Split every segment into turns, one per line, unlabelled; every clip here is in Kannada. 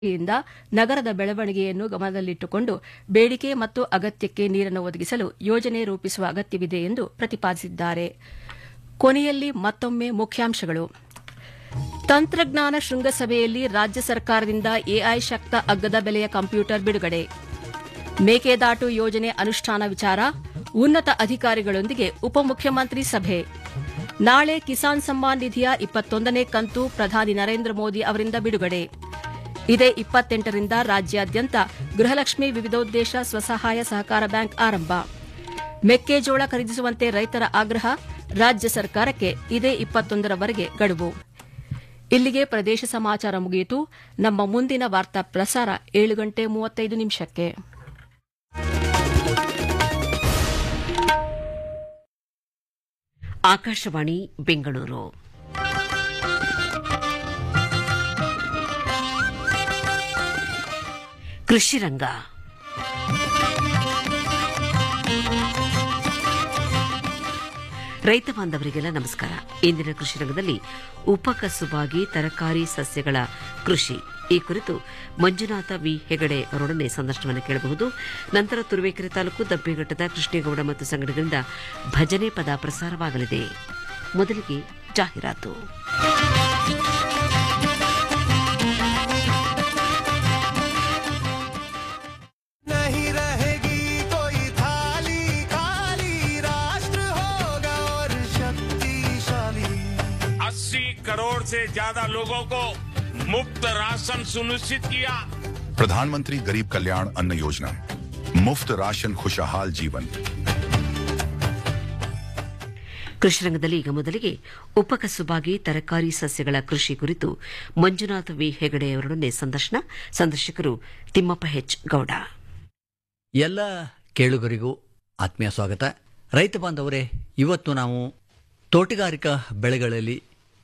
ಯಿಂದ ನಗರದ ಬೆಳವಣಿಗೆಯನ್ನು ಗಮನದಲ್ಲಿಟ್ಟುಕೊಂಡು ಬೇಡಿಕೆ ಮತ್ತು ಅಗತ್ಯಕ್ಕೆ ನೀರನ್ನು ಒದಗಿಸಲು ಯೋಜನೆ ರೂಪಿಸುವ ಅಗತ್ಯವಿದೆ ಎಂದು ಪ್ರತಿಪಾದಿಸಿದ್ದಾರೆ ಕೊನೆಯಲ್ಲಿ ಮತ್ತೊಮ್ಮೆ ಮುಖ್ಯಾಂಶಗಳು ತಂತ್ರಜ್ಞಾನ ಶೃಂಗಸಭೆಯಲ್ಲಿ ರಾಜ್ಯ ಸರ್ಕಾರದಿಂದ ಎಐ ಶಕ್ತ ಅಗ್ಗದ ಬೆಲೆಯ ಕಂಪ್ಯೂಟರ್ ಬಿಡುಗಡೆ ಮೇಕೆದಾಟು ಯೋಜನೆ ಅನುಷ್ಠಾನ ವಿಚಾರ ಉನ್ನತ ಅಧಿಕಾರಿಗಳೊಂದಿಗೆ ಉಪಮುಖ್ಯಮಂತ್ರಿ ಸಭೆ ನಾಳೆ ಕಿಸಾನ್ ಸಮ್ಮಾನ್ ನಿಧಿಯ ಇಪ್ಪತ್ತೊಂದನೇ ಕಂತು ಪ್ರಧಾನಿ ನರೇಂದ್ರ ಮೋದಿ ಅವರಿಂದ ಬಿಡುಗಡೆ ಇದೇ ಇಪ್ಪತ್ತೆಂಟರಿಂದ ರಾಜ್ಯಾದ್ಯಂತ ಗೃಹಲಕ್ಷ್ಮಿ ವಿವಿಧೋದ್ದೇಶ ಸ್ವಸಹಾಯ ಸಹಕಾರ ಬ್ಯಾಂಕ್ ಆರಂಭ ಮೆಕ್ಕೆಜೋಳ ಖರೀದಿಸುವಂತೆ ರೈತರ ಆಗ್ರಹ ರಾಜ್ಯ ಸರ್ಕಾರಕ್ಕೆ ಇದೇ ಇಪ್ಪತ್ತೊಂದರವರೆಗೆ ಗಡುವು ಇಲ್ಲಿಗೆ ಪ್ರದೇಶ ಸಮಾಚಾರ ಮುಗಿಯಿತು ನಮ್ಮ ಮುಂದಿನ ವಾರ್ತಾ ಪ್ರಸಾರ ಏಳು ಗಂಟೆ ಮೂವತ್ತೈದು ನಿಮಿಷಕ್ಕೆ
ಆಕಾಶವಾಣಿ ಬೆಂಗಳೂರು ಕೃಷಿ ರಂಗ ರೈತ ಬಾಂಧವರಿಗೆಲ್ಲ ನಮಸ್ಕಾರ ಇಂದಿನ ಕೃಷಿ ರಂಗದಲ್ಲಿ ಉಪಕಸುಬಾಗಿ ತರಕಾರಿ ಸಸ್ಯಗಳ ಕೃಷಿ ಈ ಕುರಿತು ಮಂಜುನಾಥ ವಿ ಹೆಗಡೆ ಅವರೊಡನೆ ಸಂದರ್ಶನವನ್ನು ಕೇಳಬಹುದು ನಂತರ ತುರುವೇಕೆರೆ ತಾಲೂಕು ದಬ್ಬೆಘಟ್ಟದ ಕೃಷ್ಣೇಗೌಡ ಮತ್ತು ಸಂಘಟನೆಗಳಿಂದ ಭಜನೆ ಪದ ಪ್ರಸಾರವಾಗಲಿದೆ ಮೊದಲಿಗೆ ಜಾಹೀರಾತು
नहीं रहेगी कोई थाली खाली राष्ट्र होगा और शक्तिशाली
अस्सी करोड़ से ज्यादा लोगों को मुफ्त राशन सुनिश्चित किया
प्रधानमंत्री गरीब कल्याण अन्न योजना मुफ्त राशन खुशहाल जीवन
ಕೃಷಿ ರಂಗದಲ್ಲಿ ಈಗ ಮೊದಲಿಗೆ ಉಪಕಸುಬಾಗಿ ತರಕಾರಿ ಸಸ್ಯಗಳ ಕೃಷಿ ಕುರಿತು ಮಂಜುನಾಥ ವಿ ಹೆಗಡೆ ಅವರೊಡನೆ ಸಂದರ್ಶನ ಸಂದರ್ಶಕರು ತಿಮ್ಮಪ್ಪ ಹೆಚ್ ಗೌಡ
ಎಲ್ಲ ಕೇಳುಗರಿಗೂ ಆತ್ಮೀಯ ಸ್ವಾಗತ ರೈತ ಬಾಂಧವರೇ ಇವತ್ತು ನಾವು ತೋಟಗಾರಿಕಾ ಬೆಳೆಗಳಲ್ಲಿ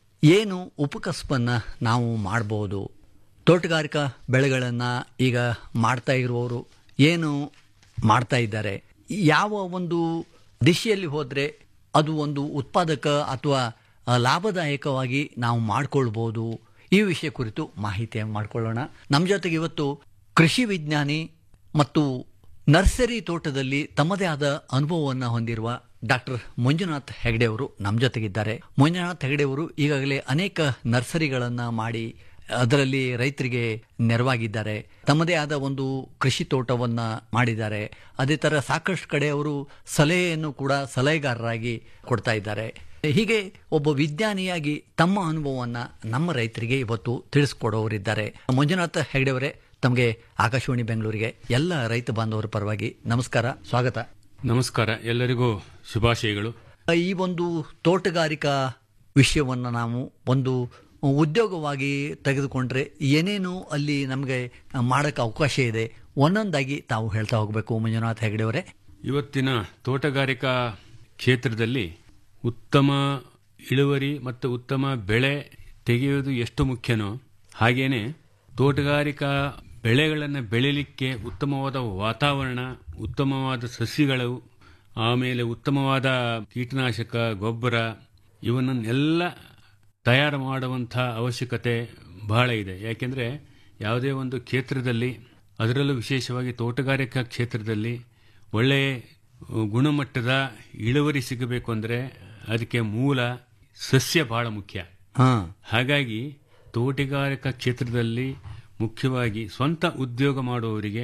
ಏನು ಉಪಕಸಬನ್ನು ನಾವು ಮಾಡಬಹುದು ತೋಟಗಾರಿಕಾ ಬೆಳೆಗಳನ್ನು ಈಗ ಮಾಡ್ತಾ ಇರುವವರು ಏನು ಮಾಡ್ತಾ ಇದ್ದಾರೆ ಯಾವ ಒಂದು ದಿಶೆಯಲ್ಲಿ ಹೋದರೆ ಅದು ಒಂದು ಉತ್ಪಾದಕ ಅಥವಾ ಆ, ಲಾಭದಾಯಕವಾಗಿ ನಾವು ಮಾಡಿಕೊಳ್ಬೋದು ಈ ವಿಷಯ ಕುರಿತು ಮಾಹಿತಿ ಮಾಡಿಕೊಳ್ಳೋಣ ನಮ್ಮ ಜೊತೆಗೆ ಇವತ್ತು ಕೃಷಿ ವಿಜ್ಞಾನಿ ಮತ್ತು ನರ್ಸರಿ ತೋಟದಲ್ಲಿ ತಮ್ಮದೇ ಆದ ಅನುಭವವನ್ನು ಹೊಂದಿರುವ ಡಾಕ್ಟರ್ ಮಂಜುನಾಥ್ ಹೆಗಡೆ ಅವರು ನಮ್ಮ ಜೊತೆಗಿದ್ದಾರೆ ಮಂಜುನಾಥ್ ಹೆಗಡೆ ಅವರು ಈಗಾಗಲೇ ಅನೇಕ ನರ್ಸರಿಗಳನ್ನು ಮಾಡಿ ಅದರಲ್ಲಿ ರೈತರಿಗೆ ನೆರವಾಗಿದ್ದಾರೆ ತಮ್ಮದೇ ಆದ ಒಂದು ಕೃಷಿ ತೋಟವನ್ನ ಮಾಡಿದ್ದಾರೆ ಅದೇ ತರ ಸಾಕಷ್ಟು ಕಡೆ ಅವರು ಸಲಹೆಯನ್ನು ಕೂಡ ಸಲಹೆಗಾರರಾಗಿ ಕೊಡ್ತಾ ಇದ್ದಾರೆ ಹೀಗೆ ಒಬ್ಬ ವಿಜ್ಞಾನಿಯಾಗಿ ತಮ್ಮ ಅನುಭವವನ್ನ ನಮ್ಮ ರೈತರಿಗೆ ಇವತ್ತು ತಿಳಿಸ್ಕೊಡೋರಿದ್ದಾರೆ ಮಂಜುನಾಥ ಹೆಗಡೆ ಅವರೇ ತಮಗೆ ಆಕಾಶವಾಣಿ ಬೆಂಗಳೂರಿಗೆ ಎಲ್ಲ ರೈತ ಬಾಂಧವರ ಪರವಾಗಿ ನಮಸ್ಕಾರ ಸ್ವಾಗತ
ನಮಸ್ಕಾರ ಎಲ್ಲರಿಗೂ ಶುಭಾಶಯಗಳು
ಈ ಒಂದು ತೋಟಗಾರಿಕಾ ವಿಷಯವನ್ನು ನಾವು ಒಂದು ಉದ್ಯೋಗವಾಗಿ ತೆಗೆದುಕೊಂಡ್ರೆ ಏನೇನು ಅಲ್ಲಿ ನಮಗೆ ಮಾಡೋಕ್ಕೆ ಅವಕಾಶ ಇದೆ ಒಂದೊಂದಾಗಿ ತಾವು ಹೇಳ್ತಾ ಹೋಗಬೇಕು ಮಂಜುನಾಥ್ ಹೆಗಡೆ ಅವರೇ
ಇವತ್ತಿನ ತೋಟಗಾರಿಕಾ ಕ್ಷೇತ್ರದಲ್ಲಿ ಉತ್ತಮ ಇಳುವರಿ ಮತ್ತು ಉತ್ತಮ ಬೆಳೆ ತೆಗೆಯುವುದು ಎಷ್ಟು ಮುಖ್ಯನೋ ಹಾಗೇನೆ ತೋಟಗಾರಿಕಾ ಬೆಳೆಗಳನ್ನು ಬೆಳಿಲಿಕ್ಕೆ ಉತ್ತಮವಾದ ವಾತಾವರಣ ಉತ್ತಮವಾದ ಸಸಿಗಳು ಆಮೇಲೆ ಉತ್ತಮವಾದ ಕೀಟನಾಶಕ ಗೊಬ್ಬರ ಇವನ್ನೆಲ್ಲ ತಯಾರು ಮಾಡುವಂಥ ಅವಶ್ಯಕತೆ ಬಹಳ ಇದೆ ಯಾಕೆಂದರೆ ಯಾವುದೇ ಒಂದು ಕ್ಷೇತ್ರದಲ್ಲಿ ಅದರಲ್ಲೂ ವಿಶೇಷವಾಗಿ ತೋಟಗಾರಿಕಾ ಕ್ಷೇತ್ರದಲ್ಲಿ ಒಳ್ಳೆಯ ಗುಣಮಟ್ಟದ ಇಳುವರಿ ಸಿಗಬೇಕು ಅಂದರೆ ಅದಕ್ಕೆ ಮೂಲ ಸಸ್ಯ ಬಹಳ ಮುಖ್ಯ
ಹಾ
ಹಾಗಾಗಿ ತೋಟಗಾರಿಕಾ ಕ್ಷೇತ್ರದಲ್ಲಿ ಮುಖ್ಯವಾಗಿ ಸ್ವಂತ ಉದ್ಯೋಗ ಮಾಡುವವರಿಗೆ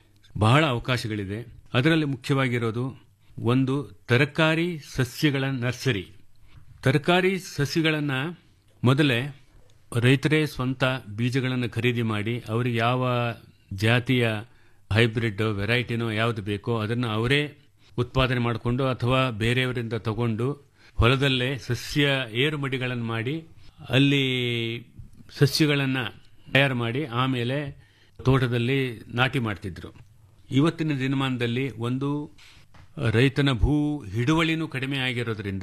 ಬಹಳ ಅವಕಾಶಗಳಿದೆ ಅದರಲ್ಲಿ ಮುಖ್ಯವಾಗಿರೋದು ಒಂದು ತರಕಾರಿ ಸಸ್ಯಗಳ ನರ್ಸರಿ ತರಕಾರಿ ಸಸಿಗಳನ್ನು ಮೊದಲೇ ರೈತರೇ ಸ್ವಂತ ಬೀಜಗಳನ್ನು ಖರೀದಿ ಮಾಡಿ ಅವರಿಗೆ ಯಾವ ಜಾತಿಯ ಹೈಬ್ರಿಡ್ ವೆರೈಟಿನೋ ಯಾವುದು ಬೇಕೋ ಅದನ್ನು ಅವರೇ ಉತ್ಪಾದನೆ ಮಾಡಿಕೊಂಡು ಅಥವಾ ಬೇರೆಯವರಿಂದ ತಗೊಂಡು ಹೊಲದಲ್ಲೇ ಸಸ್ಯ ಏರುಮಡಿಗಳನ್ನು ಮಾಡಿ ಅಲ್ಲಿ ಸಸ್ಯಗಳನ್ನು ತಯಾರು ಮಾಡಿ ಆಮೇಲೆ ತೋಟದಲ್ಲಿ ನಾಟಿ ಮಾಡ್ತಿದ್ರು ಇವತ್ತಿನ ದಿನಮಾನದಲ್ಲಿ ಒಂದು ರೈತನ ಭೂ ಹಿಡುವಳಿನೂ ಕಡಿಮೆ ಆಗಿರೋದ್ರಿಂದ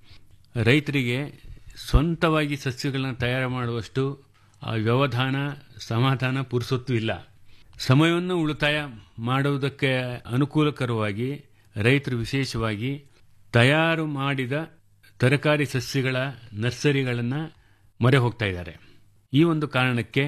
ರೈತರಿಗೆ ಸ್ವಂತವಾಗಿ ಸಸ್ಯಗಳನ್ನು ತಯಾರು ಮಾಡುವಷ್ಟು ಆ ವ್ಯವಧಾನ ಸಮಾಧಾನ ಪುರುಸೊತ್ತು ಇಲ್ಲ ಸಮಯವನ್ನು ಉಳಿತಾಯ ಮಾಡುವುದಕ್ಕೆ ಅನುಕೂಲಕರವಾಗಿ ರೈತರು ವಿಶೇಷವಾಗಿ ತಯಾರು ಮಾಡಿದ ತರಕಾರಿ ಸಸ್ಯಗಳ ನರ್ಸರಿಗಳನ್ನು ಮೊರೆ ಹೋಗ್ತಾ ಇದ್ದಾರೆ ಈ ಒಂದು ಕಾರಣಕ್ಕೆ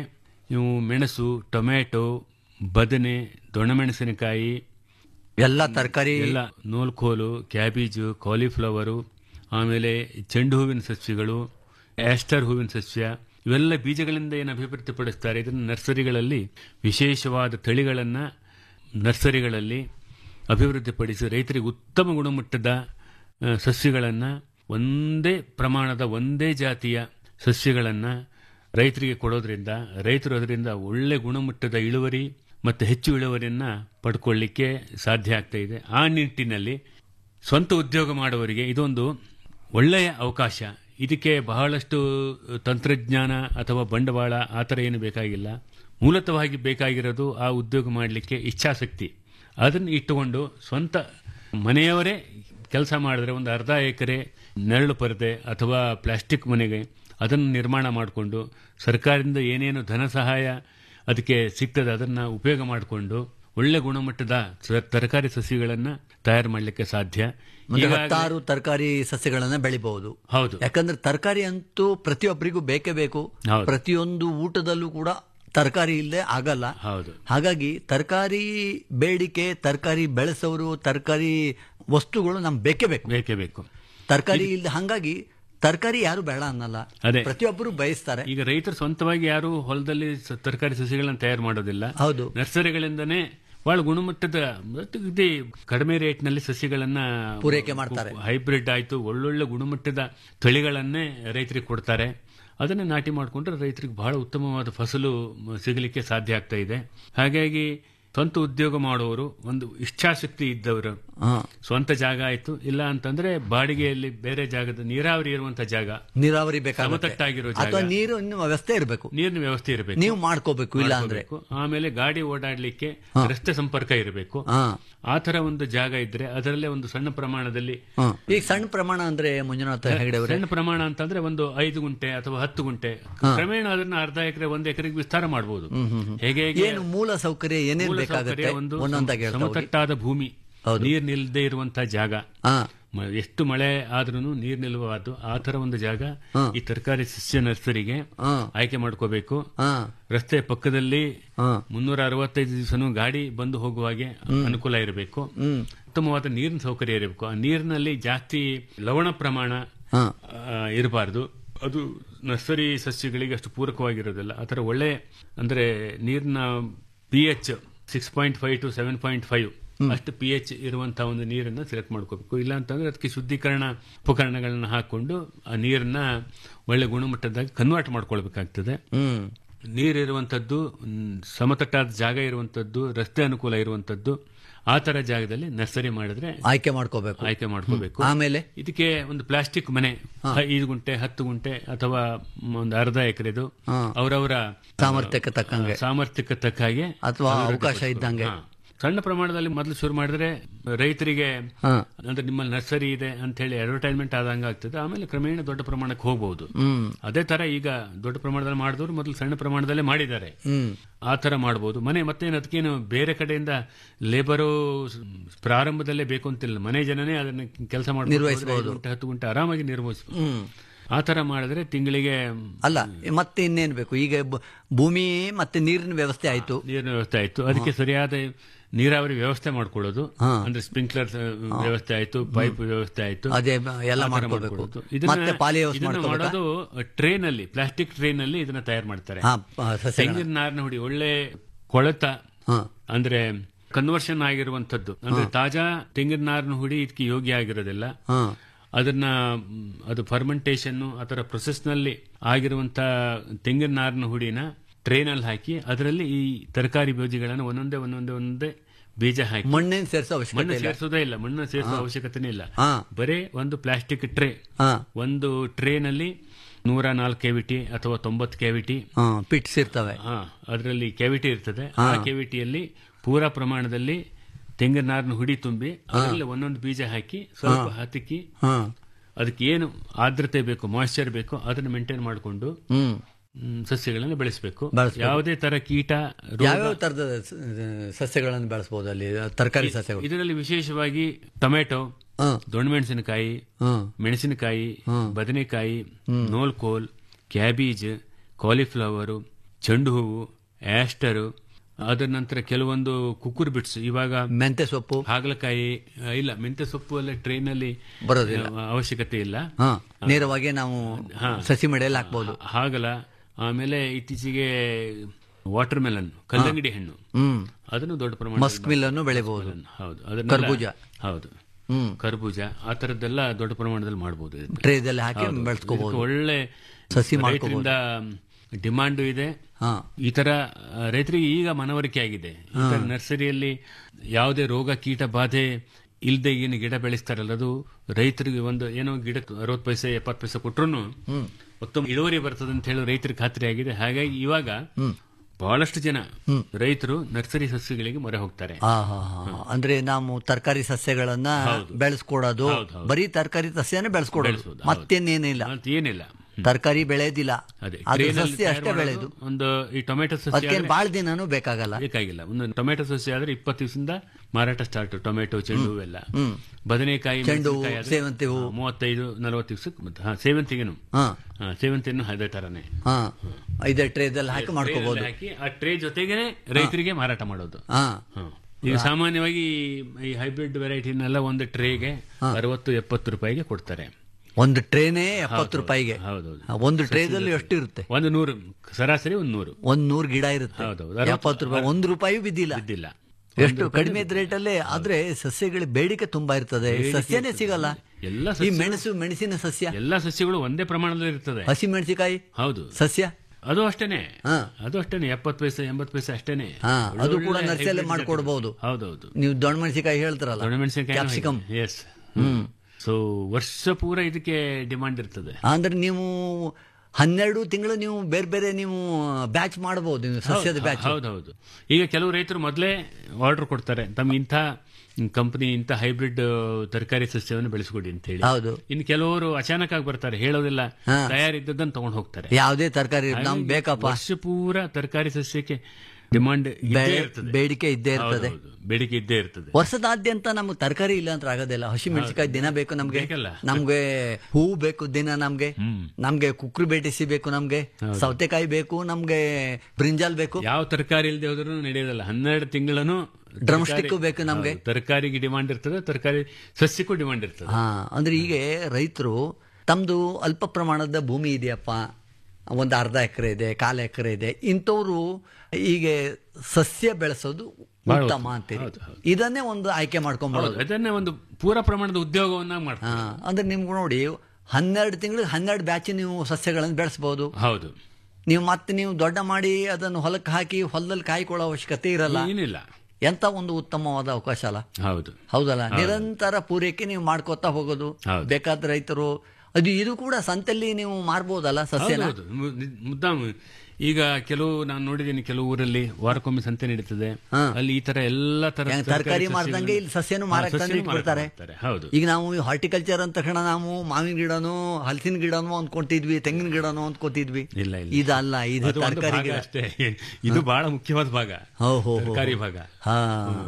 ನೀವು ಮೆಣಸು ಟೊಮ್ಯಾಟೊ ಬದನೆ ದೊಣ್ಣಮೆಣಸಿನಕಾಯಿ
ಎಲ್ಲ ತರಕಾರಿ
ಎಲ್ಲ ನೂಲ್ಕೋಲು ಕ್ಯಾಬೇಜು ಕಾಲಿಫ್ಲವರು ಆಮೇಲೆ ಚೆಂಡು ಹೂವಿನ ಸಸ್ಯಗಳು ಆಸ್ಟರ್ ಹೂವಿನ ಸಸ್ಯ ಇವೆಲ್ಲ ಬೀಜಗಳಿಂದ ಏನು ಅಭಿವೃದ್ಧಿಪಡಿಸ್ತಾರೆ ಇದನ್ನು ನರ್ಸರಿಗಳಲ್ಲಿ ವಿಶೇಷವಾದ ತಳಿಗಳನ್ನು ನರ್ಸರಿಗಳಲ್ಲಿ ಅಭಿವೃದ್ಧಿಪಡಿಸಿ ರೈತರಿಗೆ ಉತ್ತಮ ಗುಣಮಟ್ಟದ ಆ, ಸಸ್ಯಗಳನ್ನು ಒಂದೇ ಪ್ರಮಾಣದ ಒಂದೇ ಜಾತಿಯ ಸಸ್ಯಗಳನ್ನು ರೈತರಿಗೆ ಕೊಡೋದ್ರಿಂದ ರೈತರು ಅದರಿಂದ ಒಳ್ಳೆ ಗುಣಮಟ್ಟದ ಇಳುವರಿ ಮತ್ತು ಹೆಚ್ಚು ಇಳುವರಿಯನ್ನು ಪಡ್ಕೊಳ್ಳಿಕ್ಕೆ ಸಾಧ್ಯ ಆಗ್ತಾ ಇದೆ ಆ ನಿಟ್ಟಿನಲ್ಲಿ ಸ್ವಂತ ಉದ್ಯೋಗ ಮಾಡುವವರಿಗೆ ಇದೊಂದು ಒಳ್ಳೆಯ ಅವಕಾಶ ಇದಕ್ಕೆ ಬಹಳಷ್ಟು ತಂತ್ರಜ್ಞಾನ ಅಥವಾ ಬಂಡವಾಳ ಆ ಥರ ಏನು ಬೇಕಾಗಿಲ್ಲ ಮೂಲತವಾಗಿ ಬೇಕಾಗಿರೋದು ಆ ಉದ್ಯೋಗ ಮಾಡಲಿಕ್ಕೆ ಇಚ್ಛಾಶಕ್ತಿ ಅದನ್ನು ಇಟ್ಟುಕೊಂಡು ಸ್ವಂತ ಮನೆಯವರೇ ಕೆಲಸ ಮಾಡಿದ್ರೆ ಒಂದು ಅರ್ಧ ಎಕರೆ ನೆರಳು ಪರದೆ ಅಥವಾ ಪ್ಲಾಸ್ಟಿಕ್ ಮನೆಗೆ ಅದನ್ನು ನಿರ್ಮಾಣ ಮಾಡಿಕೊಂಡು ಸರ್ಕಾರದಿಂದ ಏನೇನು ಧನ ಸಹಾಯ ಅದಕ್ಕೆ ಸಿಗ್ತದೆ ಅದನ್ನು ಉಪಯೋಗ ಮಾಡಿಕೊಂಡು ಒಳ್ಳೆ ಗುಣಮಟ್ಟದ ಸ- ತರಕಾರಿ ಸಸಿಗಳನ್ನು ತಯಾರು ಮಾಡಲಿಕ್ಕೆ ಸಾಧ್ಯ
ಮತ್ತೆ
ಈಗಾಗಲೇ-
ಹತ್ತಾರು ತರಕಾರಿ ಸಸ್ಯಗಳನ್ನ ಬೆಳಿಬಹುದು
ಹೌದು
ಯಾಕಂದ್ರೆ ತರಕಾರಿ ಅಂತೂ ಪ್ರತಿಯೊಬ್ಬರಿಗೂ ಬೇಕೇ ಬೇಕು
ಹೌದು.
ಪ್ರತಿಯೊಂದು ಊಟದಲ್ಲೂ ಕೂಡ ತರಕಾರಿ ಇಲ್ಲದೆ ಆಗಲ್ಲ
ಹೌದು
ಹಾಗಾಗಿ ತರಕಾರಿ ಬೇಡಿಕೆ ತರಕಾರಿ ಬೆಳೆಸೋರು ತರಕಾರಿ ವಸ್ತುಗಳು ನಮ್ಗೆ ಬೇಕೇ ಬೇಕು
ಬೇಕೇ ಬೇಕು
ತರಕಾರಿ ಇಲ್ಲದೆ ಹಾಗಾಗಿ ತರಕಾರಿ ಯಾರು ಬೇಡ ಅನ್ನಲ್ಲ
ಅದೇ.
ಪ್ರತಿಯೊಬ್ಬರು ಬಯಸ್ತಾರೆ
ಈಗ ರೈತರು ಸ್ವಂತವಾಗಿ ಯಾರು ಹೊಲದಲ್ಲಿ ಸ- ತರಕಾರಿ ಸಸಿಗಳನ್ನು ತಯಾರು ಮಾಡೋದಿಲ್ಲ
ಹೌದು
ನರ್ಸರಿಗಳಿಂದನೇ ಬಹಳ ಗುಣಮಟ್ಟದ ಮತ್ತು ಇದೇ ಕಡಿಮೆ ರೇಟ್ನಲ್ಲಿ ಸಸಿಗಳನ್ನ
ಪೂರೈಕೆ ಮಾಡ್ತಾರೆ.
ಹೈಬ್ರಿಡ್ ಆಯ್ತು ಒಳ್ಳೊಳ್ಳೆ ಗುಣಮಟ್ಟದ ತಳಿಗಳನ್ನೇ ರೈತರಿಗೆ ಕೊಡ್ತಾರೆ ಅದನ್ನೇ ನಾಟಿ ಮಾಡಿಕೊಂಡ್ರೆ ರೈತರಿಗೆ ಬಹಳ ಉತ್ತಮವಾದ ಫಸಲು ಮ, ಸಿಗಲಿಕ್ಕೆ ಸಾಧ್ಯ ಆಗ್ತಾ ಇದೆ ಹಾಗಾಗಿ ಸ್ವಂತ ಉದ್ಯೋಗ ಮಾಡುವವರು ಒಂದು ಇಚ್ಛಾಶಕ್ತಿ ಇದ್ದವರು
ಹಾ.
ಸ್ವಂತ ಜಾಗ ಆಯ್ತು ಇಲ್ಲ ಅಂತಂದ್ರೆ ಬಾಡಿಗೆಯಲ್ಲಿ ಬೇರೆ ಜಾಗದ ನೀರಾವರಿ ಇರುವಂತ ಜಾಗ
ನೀರಾವರಿ ಬೇಕಾಗುತ್ತೆ
ಸಮತಟ್ಟಾಗಿರೋ ಜಾಗ.
ಅಥವಾ ನೀರು ಇನ್ನು ವ್ಯವಸ್ಥೆ ಇರಬೇಕು
ನೀರಿನ ವ್ಯವಸ್ಥೆ ಇರಬೇಕು
ನೀವು ಮಾಡ್ಕೋಬೇಕು ಇಲ್ಲ ಅಂದ್ರೆ
ಆಮೇಲೆ ಗಾಡಿ ಓಡಾಡ್ಲಿಕ್ಕೆ ರಸ್ತೆ ಸಂಪರ್ಕ ಇರಬೇಕು
ಹಾ
ಆ ತರ ಒಂದು ಜಾಗ ಇದ್ರೆ ಅದರಲ್ಲೇ ಒಂದು ಸಣ್ಣ ಪ್ರಮಾಣದಲ್ಲಿ
ಹಾ. ಈಗ ಸಣ್ಣ ಪ್ರಮಾಣ ಅಂದ್ರೆ ಮಂಜುನಾಥ ಹೆಗಡೆ ಅವರೇ
ಸಣ್ಣ ಪ್ರಮಾಣ ಅಂತಂದ್ರೆ ಒಂದು ಐದು ಗುಂಟೆ ಅಥವಾ ಹತ್ತು ಗುಂಟೆ ಕ್ರಮೇಣ ಅದನ್ನ ಅರ್ಧ ಎಕರೆ ಒಂದು ಎಕರೆಗೆ ವಿಸ್ತಾರ ಮಾಡಬಹುದು ಹೇಗೆ ಹೇಗೆ
ಏನು ಮೂಲ ಸೌಕರ್ಯ ಏನೇನ್
ಮೂಲ
ಬೇಕಾಗುತ್ತೆ
ಸೌಕರ್ಯ ಒಂದು
ಒಂದೊಂದಾಗಿ ಹೇಳ್ತಾ ಹೋಗಿ.
ಸಮತಟ್ಟಾದ ಭೂಮಿ
ಹೌದು.
ನೀರ್ ನಿಲ್ದೇ ಇರುವಂತಹ ಜಾಗ
ಹಾ
ಮ- ಎಷ್ಟು ಮಳೆ ಆದ್ರೂ ನೀರ್ ನಿಲ್ಲಬಾರ್ದು ಆ ತರ ಒಂದು ಜಾಗ ಈ ತರಕಾರಿ ಸಸ್ಯ ನರ್ಸರಿಗೆ
ಹಾ.
ಆಯ್ಕೆ ಮಾಡ್ಕೋಬೇಕು
ಹಾ
ರಸ್ತೆ ಪಕ್ಕದಲ್ಲಿ
ಹಾ.
ಮುನ್ನೂರ ಅರವತ್ತೈದು ದಿವಸನೂ ಗಾಡಿ ಬಂದು ಹೋಗುವ ಹಾಗೆ ಅನುಕೂಲ ಇರಬೇಕು
ಹ್ಮ್
ಉತ್ತಮವಾದ ನೀರಿನ ಸೌಕರ್ಯ ಇರಬೇಕು ಆ ನೀರಿನಲ್ಲಿ ಜಾಸ್ತಿ ಲವಣ ಪ್ರಮಾಣ
ಹಾ
ಇರಬಾರ್ದು ಅದು ನರ್ಸರಿ ಸಸ್ಯಗಳಿಗೆ ಅಷ್ಟು ಪೂರಕವಾಗಿರೋದಿಲ್ಲ ಆ ಥರ ಒಳ್ಳೆ ಅಂದ್ರೆ ನೀರಿನ P H six point five to seven point five ಅಷ್ಟು ಪಿ ಎಚ್ ಇರುವಂತಹ ಒಂದು ನೀರನ್ನು ಸೆಲೆಕ್ಟ್ ಮಾಡ್ಕೋಬೇಕು ಇಲ್ಲ ಅಂತಂದ್ರೆ ಅದಕ್ಕೆ ಶುದ್ಧೀಕರಣ ಉಪಕರಣಗಳನ್ನ ಹಾಕೊಂಡು ಆ ನೀರನ್ನ ಒಳ್ಳೆ ಗುಣಮಟ್ಟದಾಗಿ ಕನ್ವರ್ಟ್ ಮಾಡ್ಕೊಳ್ಬೇಕಾಗ್ತದೆ
ಹ್ಮ್
ನೀರಿರುವಂಥದ್ದು ಮ್, ಸಮತಟ್ಟಾದ ಜಾಗ ಇರುವಂಥದ್ದು ರಸ್ತೆ ಅನುಕೂಲ ಇರುವಂಥದ್ದು ಆ ತರ ಜಾಗದಲ್ಲಿ ನರ್ಸರಿ ಮಾಡಿದ್ರೆ
ಆಯ್ಕೆ ಮಾಡ್ಕೋಬೇಕು
ಆಯ್ಕೆ ಮಾಡ್ಕೋಬೇಕು
ಆಮೇಲೆ
ಇದಕ್ಕೆ ಒಂದು ಪ್ಲಾಸ್ಟಿಕ್ ಮನೆ ಐದು ಗುಂಟೆ ಹತ್ತು ಗುಂಟೆ ಅಥವಾ ಒಂದು ಅರ್ಧ ಎಕರೆದು
ಹಾ.
ಅವರವರ
ಸಾಮರ್ಥ್ಯಕ್ಕೆ ತಕ್ಕಂಗೆ
ಸಾಮರ್ಥ್ಯಕ್ಕೆ ತಕ್ಕ ಹಾಗೆ
ಅಥವಾ
ಅಭಿವೃದ್ಧಿ
ಅವಕಾಶ
ಪಡಿಸ್ಬೇಕು.
ಇದ್ದಂಗೆ.
ಹಾ. ಸಣ್ಣ ಪ್ರಮಾಣದಲ್ಲಿ ಮೊದಲು ಶುರು ಮಾಡಿದ್ರೆ ರೈತರಿಗೆ
ಹಾ.
ಅಂದ್ರೆ ನಿಮ್ಮಲ್ಲಿ ನರ್ಸರಿ ಇದೆ ಅಂತ ಹೇಳಿ ಅಡ್ವರ್ಟೈಸ್ಮೆಂಟ್ ಆದಂಗ ಆಗ್ತದೆ ಆಮೇಲೆ ಕ್ರಮೇಣ ದೊಡ್ಡ ಪ್ರಮಾಣಕ್ಕೆ ಹೋಗಬಹುದು
ಹ್ಮ್
ಅದೇ ತರ ಈಗ ದೊಡ್ಡ ಪ್ರಮಾಣದಲ್ಲಿ ಮಾಡಿದವರು ಮೊದಲು ಸಣ್ಣ ಪ್ರಮಾಣದಲ್ಲೇ ಮಾಡಿದ್ದಾರೆ
ಹ್ಮ್
ಆ ತರ ಮಾಡಬಹುದು ಮನೆ ಮತ್ತೇನು ಅದಕ್ಕೇನು ಬೇರೆ ಕಡೆಯಿಂದ ಲೇಬರು ಪ್ರಾರಂಭದಲ್ಲೇ ಬೇಕು ಅಂತಿಲ್ಲ ಮನೆ ಜನನೇ ಅದನ್ನ ಕೆಲಸ
ನಿರ್ವಹಿಸ್ಬೋದು.
ಗಂಟೆ ಹತ್ತು ಗಂಟೆ ಆರಾಮಾಗಿ ನಿರ್ವಹಿಸಬಹುದು
ಹ್ಮ್
ಆ ತರ ಮಾಡಿದ್ರೆ ತಿಂಗಳಿಗೆ
ಅಲ್ಲ ಮತ್ತೆ ಇನ್ನೇನ್ ಬೇಕು ಈಗ ಬ- ಭೂಮಿ ಮತ್ತೆ ನೀರಿನ ವ್ಯವಸ್ಥೆ ಆಯ್ತು
ನೀರಿನ ವ್ಯವಸ್ಥೆ ಆಯ್ತು ಅದಕ್ಕೆ ಸರಿಯಾದ ನೀರಾವರಿ ವ್ಯವಸ್ಥೆ ಮಾಡ್ಕೊಳ್ಳೋದು
ಹಾ.
ಅಂದ್ರೆ ಸ್ಪ್ರಿಂಕ್ಲರ್ ವ್ಯವಸ್ಥೆ ಆಯ್ತು ಪೈಪ್ ವ್ಯವಸ್ಥೆ ಆಯ್ತು
ಅದೇ ಎಲ್ಲ
ಆ ಥರ
ಮಾಡ್ಕೋಬೇಕು
ಮಾಡ್ಕೊಳ್ಳೋದು. ಇದನ್ನ-
ಮತ್ತೆ ಪಾಲಿ ಹೌಸ್
ಇದನ್ನ
ಮಾಡ್ಕೋಬೇಕಾ
ಮಾಡೋದು ಟ್ರೇನ್ ಅಲ್ಲಿ ಪ್ಲಾಸ್ಟಿಕ್ ಟ್ರೇನ್ ಅಲ್ಲಿ ಇದನ್ನ ತಯಾರು ಮಾಡ್ತಾರೆ
ಹಾ ಪ- ಸಸ್ಯಗಳ
ತೆಂಗಿನ ನಾರಿನ ಹುಡಿ ಒಳ್ಳೆ ಕೊಳೆತ
ಹಾ
ಅಂದ್ರೆ ಕನ್ವರ್ಷನ್ ಆಗಿರುವಂತದ್ದು ಅಂದ್ರೆ ತಾಜಾ ತೆಂಗಿನ ನಾರಿನ ಹುಡಿ ಇದಕ್ಕೆ ಯೋಗ್ಯ ಆಗಿರೋದಿಲ್ಲ
ಹಾ
ಅದನ್ನ ಮ್, ಅದು ಫರ್ಮೆಂಟೇಷನ್ ಅದರ ಪ್ರೊಸೆಸ್ ನಲ್ಲಿ ಆಗಿರುವಂತ ತೆಂಗಿನ ನಾರಿನ ಹುಡಿನ ಟ್ರೈನ್ ಅಲ್ಲಿ ಹಾಕಿ ಅದರಲ್ಲಿ ಈ ತರಕಾರಿ ಬೀಜಗಳನ್ನು ಒಂದೊಂದೇ ಒಂದೊಂದೇ ಒಂದೊಂದೇ ಬೀಜ ಹಾಕಿ
ಮಣ್ಣೇನ್ ಸೇರಿಸೋ ಅವಶ್ಯಕತೆ
ಮಣ್ಣು
ಇಲ್ಲ
ಸೇರಿಸೋದೇ ಇಲ್ಲ ಮಣ್ಣು ಸೇರಿಸೋ ಅವಶ್ಯಕತೆನೇ ಇಲ್ಲ
ಹಾ
ಬರೇ ಒಂದು ಪ್ಲಾಸ್ಟಿಕ್ ಟ್ರೇ
ಹಾ
ಒಂದು ಟ್ರೇನಲ್ಲಿ ನೂರ ನಾಲ್ಕು ಕೆವಿಟಿ ಅಥವಾ ತೊಂಬತ್ತು ಕೆವಿಟಿ
ಹಾ ಪಿಟ್ಸ್ ಇರ್ತವೆ
ಹಾ ಅದರಲ್ಲಿ ಕೆವಿಟಿ ಇರ್ತದೆ ಆ ಕೆವಿಟಿಯಲ್ಲಿ ಪೂರಾ ಪ್ರಮಾಣದಲ್ಲಿ ತೆಂಗಿನ ನಾರಿನ ಹುಡಿ ತುಂಬಿ ಅದರಲ್ಲಿ ಒಂದೊಂದು ಬೀಜ ಹಾಕಿ ಸ್ವಲ್ಪ ಹತ್ತಿಕ್ಕಿ
ಹಾ
ಅದಕ್ಕೆ ಏನು ಆರ್ದ್ರತೆ ಬೇಕು ಮಾಯಿಶ್ಚರ್ ಬೇಕು ಅದನ್ನು ಮೇಂಟೈನ್ ಮಾಡಿಕೊಂಡು
ಹ್ಮ್
ಸಸ್ಯಗಳನ್ನು ಬೆಳೆಸಬೇಕು
ಬೆಳೆಸ್ಬೇಕು.
ಯಾವುದೇ ತರ ಕೀಟ ರೋಗ
ಯಾವ್ಯಾವ ತರದ ಸಸ್ಯಗಳನ್ನು ಬೆಳೆಸಬಹುದು ಅಲ್ಲಿ ತರಕಾರಿ ಸಸ್ಯಗಳು
ಇದರಲ್ಲಿ ವಿಶೇಷವಾಗಿ ಟೊಮೆಟೊ
ಹಾ
ದೊಣ್ಣಮೆಣಸಿನಕಾಯಿ
ಹಾ
ಮೆಣಸಿನಕಾಯಿ ಬದನೆಕಾಯಿ ನೋಲ್ಕೋಲ್ ಕ್ಯಾಬೀಜ್ ಕಾಲಿಫ್ಲವರು ಚೆಂಡು ಹೂವು ಆಸ್ಟರು ಅದರ ನಂತರ ಕೆಲವೊಂದು ಕುಕ್ಕುರ್ ಬಿಟ್ಸ್ ಇವಾಗ
ಮೆಂತೆ ಸೊಪ್ಪು
ಹಾಗಲಕಾಯಿ ಆ, ಇಲ್ಲ ಮೆಂತ್ಯ ಸೊಪ್ಪು ಎಲ್ಲ ಟ್ರೈನಲ್ಲಿ
ಬರೋದಿಲ್ಲ.
ಅವಶ್ಯಕತೆ ಇಲ್ಲ
ಹಾ ನೇರವಾಗಿ ನಾವು
ಹಾ.
ಸಸಿ ಮಡಿಯಲ್ಲಿ ಹಾಕ್ಬೋದು
ಹಾಗಲ ಆಮೇಲೆ ಇತ್ತೀಚೆಗೆ ವಾಟರ್ ಮೆಲನ್ ಕಲ್ಲಂಗಡಿ ಹಣ್ಣು
ಹ್ಮ್
ಅದನ್ನು ದೊಡ್ಡ ಪ್ರಮಾಣ
ಮಸ್ಕ್ ಮಿಲ್ ಅನ್ನು ಬೆಳಿಬಹುದು
ಹೌದು ಅದನ್ನೆಲ್ಲ-
ಕರ್ಬೂಜ.
ಹೌದು
ಹ್ಮ್
ಕರ್ಬೂಜ ಆ ತರದ್ದೆಲ್ಲ ದೊಡ್ಡ ಪ್ರಮಾಣದಲ್ಲಿ ಮಾಡಬಹುದು ಇದನ್ನ.
ಟ್ರೇದಲ್ಲಿ ಹಾಕಿ
ಹೌದು.
ಬೆಳೆಸ್ಕೋಬಹುದು
ಇದಕ್ಕೆ ಒಳ್ಳೆ
ಸಸಿ
ರೈತರಿಂದ ಡಿಮಾಂಡ್ ಇದೆ
ಹಾ
ಈ ತರ ಆ, ರೈತರಿಗೆ ಈಗ ಮನವರಿಕೆ ಆಗಿದೆ ಈ ತರ ನರ್ಸರಿಯಲ್ಲಿ ಯಾವುದೇ ರೋಗ ಕೀಟ ಬಾಧೆ ಇಲ್ಲದೆ ಏನು ಗಿಡ ಬೆಳೆಸ್ತಾರಲ್ಲ ಅದು ರೈತರಿಗೆ ಒಂದು ಏನೋ ಗಿಡ ಅರವತ್ತು ಪೈಸೆ ಎಪ್ಪತ್ತು ಪೈಸೆ ಕೊಟ್ರು ಉತ್ತಮ ಇಳುವರಿ ಬರ್ತದೆ ಅಂತ ಹೇಳಿ ರೈತರಿಗೆ ಖಾತ್ರಿ ಆಗಿದೆ ಹಾಗಾಗಿ ಇವಾಗ ಬಹಳಷ್ಟು ಜನ ರೈತರು ನರ್ಸರಿ ಸಸ್ಯಗಳಿಗೆ ಮೊರೆ ಹೋಗ್ತಾರೆ
ಆ, ಹಾ, ಹಾ, ಹಾ. ಅಂದ್ರೆ ನಾವು ತರಕಾರಿ ಸಸ್ಯಗಳನ್ನ ಬೆಳೆಸ್ಕೊಡೋದು
ಹೌದು, ಹೌದು.
ಬರೀ ತರಕಾರಿ ಸಸ್ಯನೇ ಬೆಳೆಸ್ಕೊಡೋದು
ಬೆಳೆಸೋದು,
ಮತ್ತೇನೇನಿಲ್ಲ
ಅಂತ ಏನಿಲ್ಲ
ತರಕಾರಿ ಬೆಳೆಯೋದಿಲ್ಲ
ಅದೇ
ಅದು
ಟ್ರೇನಲ್ಲಿ
ಸಸ್ಯ
ತಯಾರು
ಅಷ್ಟೇ
ಮಾಡೋದು,
ಬೆಳೆಯೋದು
ಒಂದು ಈ ಟೊಮೆಟೊ ಸಸ್ಯ
ಅದಕ್ಕೇನು
ಆದ್ರೆ-
ಬಾಳ ದಿನನೂ ಬೇಕಾಗಲ್ಲ
ಬೇಕಾಗಿಲ್ಲ ಒಂದು ಟೊಮೆಟೊ ಸಸ್ಯ ಆದ್ರೆ ಇಪ್ಪತ್ತು ದಿವಸದಿಂದ ಮಾರಾಟ ಸ್ಟಾರ್ಟ್ ಟೊಮೆಟೊ ಚೆಂಡು ಹೂವೆಲ್ಲ ಬದನೆಕಾಯಿ
ಚೆಂಡು ಹೂ,
ಮೆಣಸಿನಕಾಯಿ ಆದ್ರೆ,
ಸೇವಂತಿ ಹೂ.
ಹಾ, ಮೂವತ್ತೈದು ನಲವತ್ತು ದಿವಸಕ್ಕೆ ಮತ್ತೆ ಹಾ ಸೇವಂತಿಗೆನು
ಹಾ
ಹಾ, ಸೇವಂತಿಯನ್ನು ಅದೇ ತರನೇ
ಹಾ ಇದೇ ಟ್ರೇದಲ್ಲಿ ಹಾಕಿ ಮಾಡ್ಕೋಬಹುದು
ಟ್ರೇಯಲ್ಲಿ ಹಾಕಿ ಆ ಟ್ರೇ ಜೊತೆಗೆ ರೈತರಿಗೆ ಮಾರಾಟ ಮಾಡೋದು
ಹಾ
ಹಾ. ಈಗ ಸಾಮಾನ್ಯವಾಗಿ ಈ ಹೈಬ್ರಿಡ್ ವೆರೈಟಿನೆಲ್ಲ ಒಂದು ಟ್ರೇಗೆ ಅರವತ್ತು ಎಪ್ಪತ್ತು ರೂಪಾಯಿಗೆ ಕೊಡ್ತಾರೆ
ಒಂದು ಟ್ರೇನೇ ಎಪ್ಪತ್ತು ರೂಪಾಯಿಗೆ
ಹೌದೌದು
ಆ, ಒಂದು ಟ್ರೇದಲ್ಲಿ ಎಷ್ಟು ಇರುತ್ತೆ
ಒಂದು ನೂರು ಸರಾಸರಿ ಒಂದು ನೂರು
ಒಂದ್ ನೂರ್ ಗಿಡ ಇರುತ್ತೆ
ಹೌದೌದು. ಅರವತ್ತು-
ಎಪ್ಪತ್ತು ರೂಪಾಯಿ ಒಂದು ರೂಪಾಯಿ ಬಿದ್ದಿಲ್ಲ
ಬಿದ್ದಿಲ್ಲ
ಎಷ್ಟು ಕಡಿಮೆ ರೇಟ್ ಅಲ್ಲೇ ಆದ್ರೆ ಸಸ್ಯಗಳ ಬೇಡಿಕೆ ತುಂಬಾ ಇರ್ತದೆ ಸಸ್ಯನೇ ಸಿಗಲ್ಲ
ಎಲ್ಲ
ಈ
ಸಸ್ಯ
ಮೆಣಸು ಮೆಣಸಿನ ಸಸ್ಯ
ಎಲ್ಲ ಸಸ್ಯಗಳು ಒಂದೇ ಪ್ರಮಾಣದಲ್ಲಿ ಇರ್ತದೆ
ಹಸಿ ಮೆಣಸಿಕಾಯಿ
ಹೌದು
ಸಸ್ಯ
ಅದು ಅಷ್ಟೇನೆ
ಹಾ.
ಅದು ಅಷ್ಟೇನೆ ಎಪ್ಪತ್ತು ಪೈಸೆ ಎಂಬತ್ತು ಪೈಸೆ ಅಷ್ಟೇನೆ
ಹಾ, ಅದು
ಒಳ್ಳೆ
ಕೂಡ
hybrid
ನರ್ಸರಿಯಲ್ಲೇ
ಜಾತಿ.
ಮಾಡ್ಕೊಡ್ಬೋದು.
ಹೌದೌದು
ನೀವು ದೊಣ್ಣ ಮೆಣಸಿಕಾಯಿ ಹೇಳ್ತಾರಲ್ಲ
ಒಣಮೆಣಸಿನಕಾಯಿ
ಕ್ಯಾಪ್ಸಿಕಮ್
ಎಸ್ ಹ್ಮ್ ಸೊ ವರ್ಷ ಪೂರ ಇದಕ್ಕೆ ಡಿಮಾಂಡ್ ಇರ್ತದೆ
ಅಂದ್ರೆ ನೀವು ಹನ್ನೆರಡು ತಿಂಗಳು ನೀವು ಬೇರೆ ಬೇರೆ ನೀವು ಬ್ಯಾಚ್ ಮಾಡಬಹುದು ನೀವು ಸಸ್ಯದ ಬ್ಯಾಚ್
ಹೌದೌದು ಈಗ ಕೆಲವು ರೈತರು ಮೊದಲೇ ಆರ್ಡರ್ ಕೊಡ್ತಾರೆ ತಮ್ಮ ಇಂಥ ಕಂಪನಿ ಇಂಥ ಹೈಬ್ರಿಡ್ ತರಕಾರಿ ಸಸ್ಯವನ್ನು ಬೆಳೆಸ್ಕೊಡಿ ಅಂತ ಹೇಳಿ
ಹೌದು
ಇನ್ನು ಕೆಲವರು ಅಚಾನಕ್ ಆಗಿ ಬರ್ತಾರೆ ಹೇಳೋದಿಲ್ಲ ತಯಾರಿದ್ದದ್ದನ್ನು ತಗೊಂಡು ಹೋಗ್ತಾರೆ
ಯಾವುದೇ ತರಕಾರಿ ನಮ್ಗೆ
ಹಾಗಾಗಿ
ಬೇಕಪ್ಪ
ವರ್ಷ ಪೂರ ತರಕಾರಿ ಸಸ್ಯಕ್ಕೆ ಡಿಮಾಂಡ್ ಇದ್ದೇ
ಬೆಳೆ-
ಇರ್ತದೆ
ಬೇಡಿಕೆ ಇದ್ದೇ ಇರ್ತದೆ
ಹೌದೌದು. ಬೇಡಿಕೆ ಇದ್ದೇ ಇರ್ತದೆ
ವರ್ಷದಾದ್ಯಂತ ನಮ್ಗೆ ತರಕಾರಿ ಇಲ್ಲ ಅಂತ ಆಗೋದಿಲ್ಲ ಹಸಿ ಮೆಣಸಿಕಾಯಿ ದಿನ ಬೇಕು ನಮ್ಗೆ
ಬೇಕಲ್ಲ.
ನಮ್ಗೆ ಹೂ ಬೇಕು ದಿನ ನಮ್ಗೆ
ಹ್ಮ್.
ನಮ್ಗೆ ಕುಕ್ರು ಬೇಟಿಸಿ ಬೇಕು ನಮ್ಗೆ ಸೌತೆಕಾಯಿ ಬೇಕು ನಮ್ಗೆ ಬ್ರಿಂಜಾಲ್ ಬೇಕು
ಯಾವ ತರಕಾರಿ ಇಲ್ಲದೆ ಹೋದ್ರೂ ನಡೆಯೋದಲ್ಲ ಹನ್ನೆರಡು ತಿಂಗಳನ್ನು
Drum stick ಬೇಕು ನಮ್ಗೆ.
ತರಕಾರಿಗೆ ಡಿಮಾಂಡ್ ಇರ್ತದೆ ತರಕಾರಿ ಸಸ್ಯಕ್ಕೂ ಡಿಮಾಂಡ್ ಇರ್ತದೆ
ಹಾ ಅಂದ್ರೆ ಈಗ ರೈತರು ತಮ್ದು ಅಲ್ಪ ಪ್ರಮಾಣದ ಭೂಮಿ ಇದೆಯಪ್ಪ ಒಂದು ಅರ್ಧ ಎಕರೆ ಇದೆ ಕಾಲು ಎಕರೆ ಇದೆ ಇಂಥವ್ರು ಈಗ ಸಸ್ಯ ಬೆಳೆಸೋದು
ಬಹಳ
ಉತ್ತಮ
ಉತ್ತಮ.
ಅಂತೀರಿ
ಹೌದು, ಹೌದು.
ಇದನ್ನೇ ಒಂದು ಆಯ್ಕೆ ಮಾಡ್ಕೊಂಡ್ಬಿಡೋದು
ಹೌದು, ಅದನ್ನೇ ಒಂದು ಪೂರ ಪ್ರಮಾಣದ ಉದ್ಯೋಗವನ್ನಾಗಿ
ಹಾ
ಮಾಡ್ತಾರೆ
ಅಂದ್ರೆ ನಿಮ್ಗೆ ನೋಡಿ ಹನ್ನೆರಡು ತಿಂಗಳಿಗೆ ಹನ್ನೆರಡು ಬ್ಯಾಚ್ ನೀವು ಸಸ್ಯಗಳನ್ನು ಬೆಳೆಸಬಹುದು
ಹೌದು
ನೀವು ಮತ್ತೆ ನೀವು ದೊಡ್ಡ ಮಾಡಿ ಅದನ್ನು ಹೊಲಕ್ಕೆ ಹಾಕಿ ಹೊಲದಲ್ಲಿ ಕಾಯ್ಕೊಳ್ಳೋ ಅವಶ್ಯಕತೆ ಇರಲ್ಲ
ಏನಿಲ್ಲ
ಎಂತ ಒಂದು ಉತ್ತಮವಾದ ಅವಕಾಶ ಅಲ್ಲ
ಹೌದು
ಹೌದಲ್ಲ ನಿರಂತರ ಪೂರೈಕೆ ನೀವು ಮಾಡ್ಕೋತಾ ಹೋಗೋದು
ಹೌದು.
ಬೇಕಾದ ರೈತರು ಅದು ಇದು ಕೂಡ ಸಂತೆಯಲ್ಲಿ ನೀವು ಮಾರ್ಬೋದಲ್ಲ ಸಸ್ಯನ
ಹೌದು ಮು- ನಿ- ಮುದ್ದಾಮ್ ಈಗ ಕೆಲವು ನಾನು ನೋಡಿದ್ದೀನಿ ಕೆಲವು ಊರಲ್ಲಿ ವಾರಕ್ಕೊಮ್ಮೆ ಸಂತೆ ನಡೀತದೆ
ಹಾ.
ಅಲ್ಲಿ ಈ ತರ ಎಲ್ಲ ತರ
ಹೆಂಗ್ ತರಕಾರಿ ಮಾರ್ದಂಗೆ ಇಲ್ಲಿ ಸಸ್ಯನೂ ಮಾರಕ್ ತಂದು ಇಟ್ಬಿಡ್ತಾರೆ
ಹೌದು
ಈಗ ನಾವು ಹಾರ್ಟಿಕಲ್ಚರ್ ಅಂದ ತಕ್ಷಣ ನಾವು ಮಾವಿನ ಗಿಡನೋ ಹಲಸಿನ ಗಿಡನೋ ಅಂದ್ಕೊಂತಿದ್ವಿ ತೆಂಗಿನ ಗಿಡನೋ ಅಂದ್ಕೋತಿದ್ವಿ
ಇಲ್ಲ ಇಲ್ಲ
ಇದಲ್ಲ ಇದು
ಅದು ಒಂದು
ತರಕಾರಿ
ಭಾಗ
ಗಿಡ
ಅಷ್ಟೇ ಇದು ಬಹಳ ಮುಖ್ಯವಾದ ಭಾಗ
ಹೋ ಹೋ ಹೋ.
ತರಕಾರಿ ಭಾಗ
ಹಾ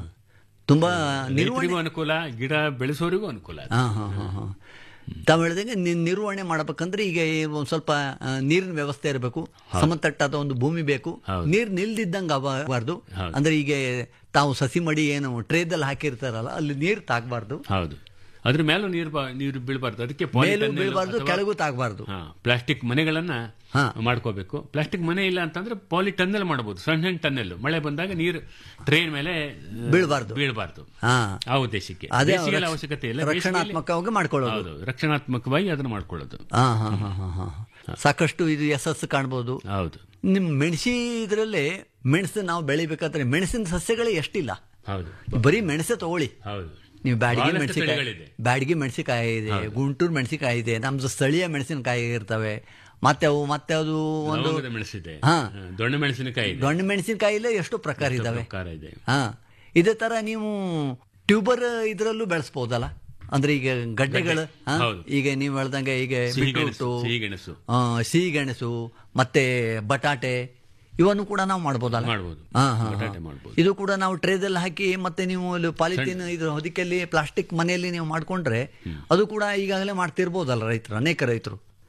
ತುಂಬಾ ನಿರ್ವಹಣೆ
ರೈತರಿಗೂ ಅನುಕೂಲ ಗಿಡ ಬೆಳೆಸೋರಿಗೂ ಅನುಕೂಲ ಅದು.
ಹಾ ಹಾ ಹಾ ಹಾ ತಾವು ಹೇಳಿದಂಗೆ ನಿ- ನಿರ್ವಹಣೆ ಮಾಡಬೇಕಂದ್ರೆ ಈಗ ಈ ಒಂದ್ ಸ್ವಲ್ಪ ಆ, ನೀರಿನ ವ್ಯವಸ್ಥೆ ಇರಬೇಕು ಸಮತಟ್ಟಾದ ಒಂದು ಭೂಮಿ ಬೇಕು
ಹೌದು.
ನೀರ್ ನಿಲ್ದಿದ್ದಂಗೆ ಆಗಬಾರ್ದು
ಹೌದು.
ಅಂದ್ರೆ ಈಗ ತಾವು ಸಸಿ ಮಡಿ ಏನು ಟ್ರೇದಲ್ಲಿ ಹಾಕಿರ್ತಾರಲ್ಲ ಅಲ್ಲಿ ನೀರು ತಾಗಬಾರ್ದು
ಹೌದು ಅದ್ರ ಮೇಲೂ ನೀರು ಬಾ- ನೀರು ಬೀಳಬಾರ್ದು ಅದಕ್ಕೆ
ಮೇಲೂ
polytunnel
ಬೀಳಬಾರ್ದು
ಅಥವಾ-
ಕೆಳಗೂ ತಾಗಬಾರ್ದು
ಹಾ ಪ್ಲಾಸ್ಟಿಕ್ ಮನೆಗಳನ್ನ
ಹಾ.
ಮಾಡ್ಕೋಬೇಕು ಪ್ಲಾಸ್ಟಿಕ್ ಮನೆ ಇಲ್ಲ ಅಂತಂದ್ರೆ ಪಾಲಿ ಟನ್ನೆಲ್ ಮಾಡಬಹುದು ಸಣ್ಣ ಸಣ್ಣ ಟನ್ನೆಲ್ ಮಳೆ ಬಂದಾಗ ನೀರು ಟ್ರೈನ್ ಮೇಲೆ ಆ,
ಬೀಳ್ಬಾರ್ದು.
ಬೀಳಬಾರ್ದು
ಹಾ
ಆ ಉದ್ದೇಶಕ್ಕೆ
ಅದೇ
ಬೇಸಿಗೆಯಲ್ಲಿ
ರಕ್ಷ-
ಅವಶ್ಯಕತೆ ಇಲ್ಲ ಬೇಸಿಗೆಯಲ್ಲಿ-
ರಕ್ಷಣಾತ್ಮಕವಾಗಿ ಮಾಡ್ಕೊಳ್ಳೋದು
ಹೌದು ರಕ್ಷಣಾತ್ಮಕವಾಗಿ ಅದನ್ನ ಮಾಡ್ಕೊಳ್ಳೋದು
ಹಾ ಹಾ ಹಾ ಹಾ ಹಾ ಸಾಕಷ್ಟು ಇದು ಯಶಸ್ಸು ಕಾಣ್ಬೋದು
ಹೌದು
ನಿಮ್ ಮೆಣಸಿ ಇದ್ರಲ್ಲೇ ಮೆಣಸು ನಾವು ಬೆಳಿಬೇಕಾದ್ರೆ ಮೆಣಸಿನ ಸಸ್ಯಗಳೇ ಎಷ್ಟಿಲ್ಲ
ಹೌದು
ಬರೀ ಮೆಣಸೆ ತಗೊಳ್ಳಿ
ಹೌದು
ನೀವು ಬ್ಯಾಡಗಿ
ಬಹಳಷ್ಟು
ಮೆಣಸಿನಕಾಯಿ
ತಳಿಗಳಿದೆ.
ಬ್ಯಾಡಗಿ ಮೆಣಸಿನಕಾಯಿ ಇದೆ ಗುಂಟೂರು ಮೆಣಸಿನಕಾಯಿ ಇದೆ ನಮ್ದು ಸ್ಥಳೀಯ ಮೆಣಸಿನಕಾಯಿ ಇರ್ತವೆ ಮತ್ತೆ ಅವು ಮತ್ತೆ ಅದು ಒಂದು
ಲವಂಗದ ಮೆಣಸಿದೆ
ಹಾ.
ಹಾ, ದೊಣ್ಣೆ ಮೆಣಸಿನಕಾಯಿ ಇದೆ
ದೊಣ್ಣೆ ಮೆಣಸಿನಕಾಯಿಲೇ ಎಷ್ಟು ಪ್ರಕಾರ ಇದಾವೆ
ಪ್ರಕಾರ ಇದೆ
ಹಾ ಇದೇ ತರ ನೀವು ಟ್ಯೂಬರ್ ಇದ್ರಲ್ಲೂ ಬೆಳೆಸ್ಬೋದಲ್ಲ ಅಂದ್ರೆ ಈಗ ಗಡ್ಡೆಗಳು ಹಾ?
ಹೌದು.
ಈಗ ನೀವು ಹೇಳ್ದಂಗೆ ಈಗ
ಸಿಹಿಗೆಣಸು
ಬೀಟ್ರೂಟು
ಸಿಹಿಗೆಣಸು
ಆ, ಸಿಹಿಗೆಣಸು ಮತ್ತೆ ಬಟಾಟೆ ಇವನ್ನು ಕೂಡ ನಾವು ಮಾಡ್ಬೋದಲ್ಲ
ಮಾಡ್ಬೋದು.
ಹಾ, ಹಾ, ಹಾ.
ಬಟಾಟೆ ಮಾಡ್ಬೋದು.
ಇದು ಕೂಡ ನಾವು ಟ್ರೇದಲ್ಲಿ ಹಾಕಿ ಮತ್ತೆ ನೀವು ಪಾಲಿಥೀನ್ ಇದ್ರ ಹೊದಿಕೆಯಲ್ಲಿ ಪ್ಲಾಸ್ಟಿಕ್ ಮನೆಯಲ್ಲಿ ನೀವು ಮಾಡ್ಕೊಂಡ್ರೆ ಅದು ಕೂಡ ಈಗಾಗಲೇ ಮಾಡ್ತಿರ್ಬೋದಲ್ಲ ರೈತರು ಅನೇಕ ರೈತರು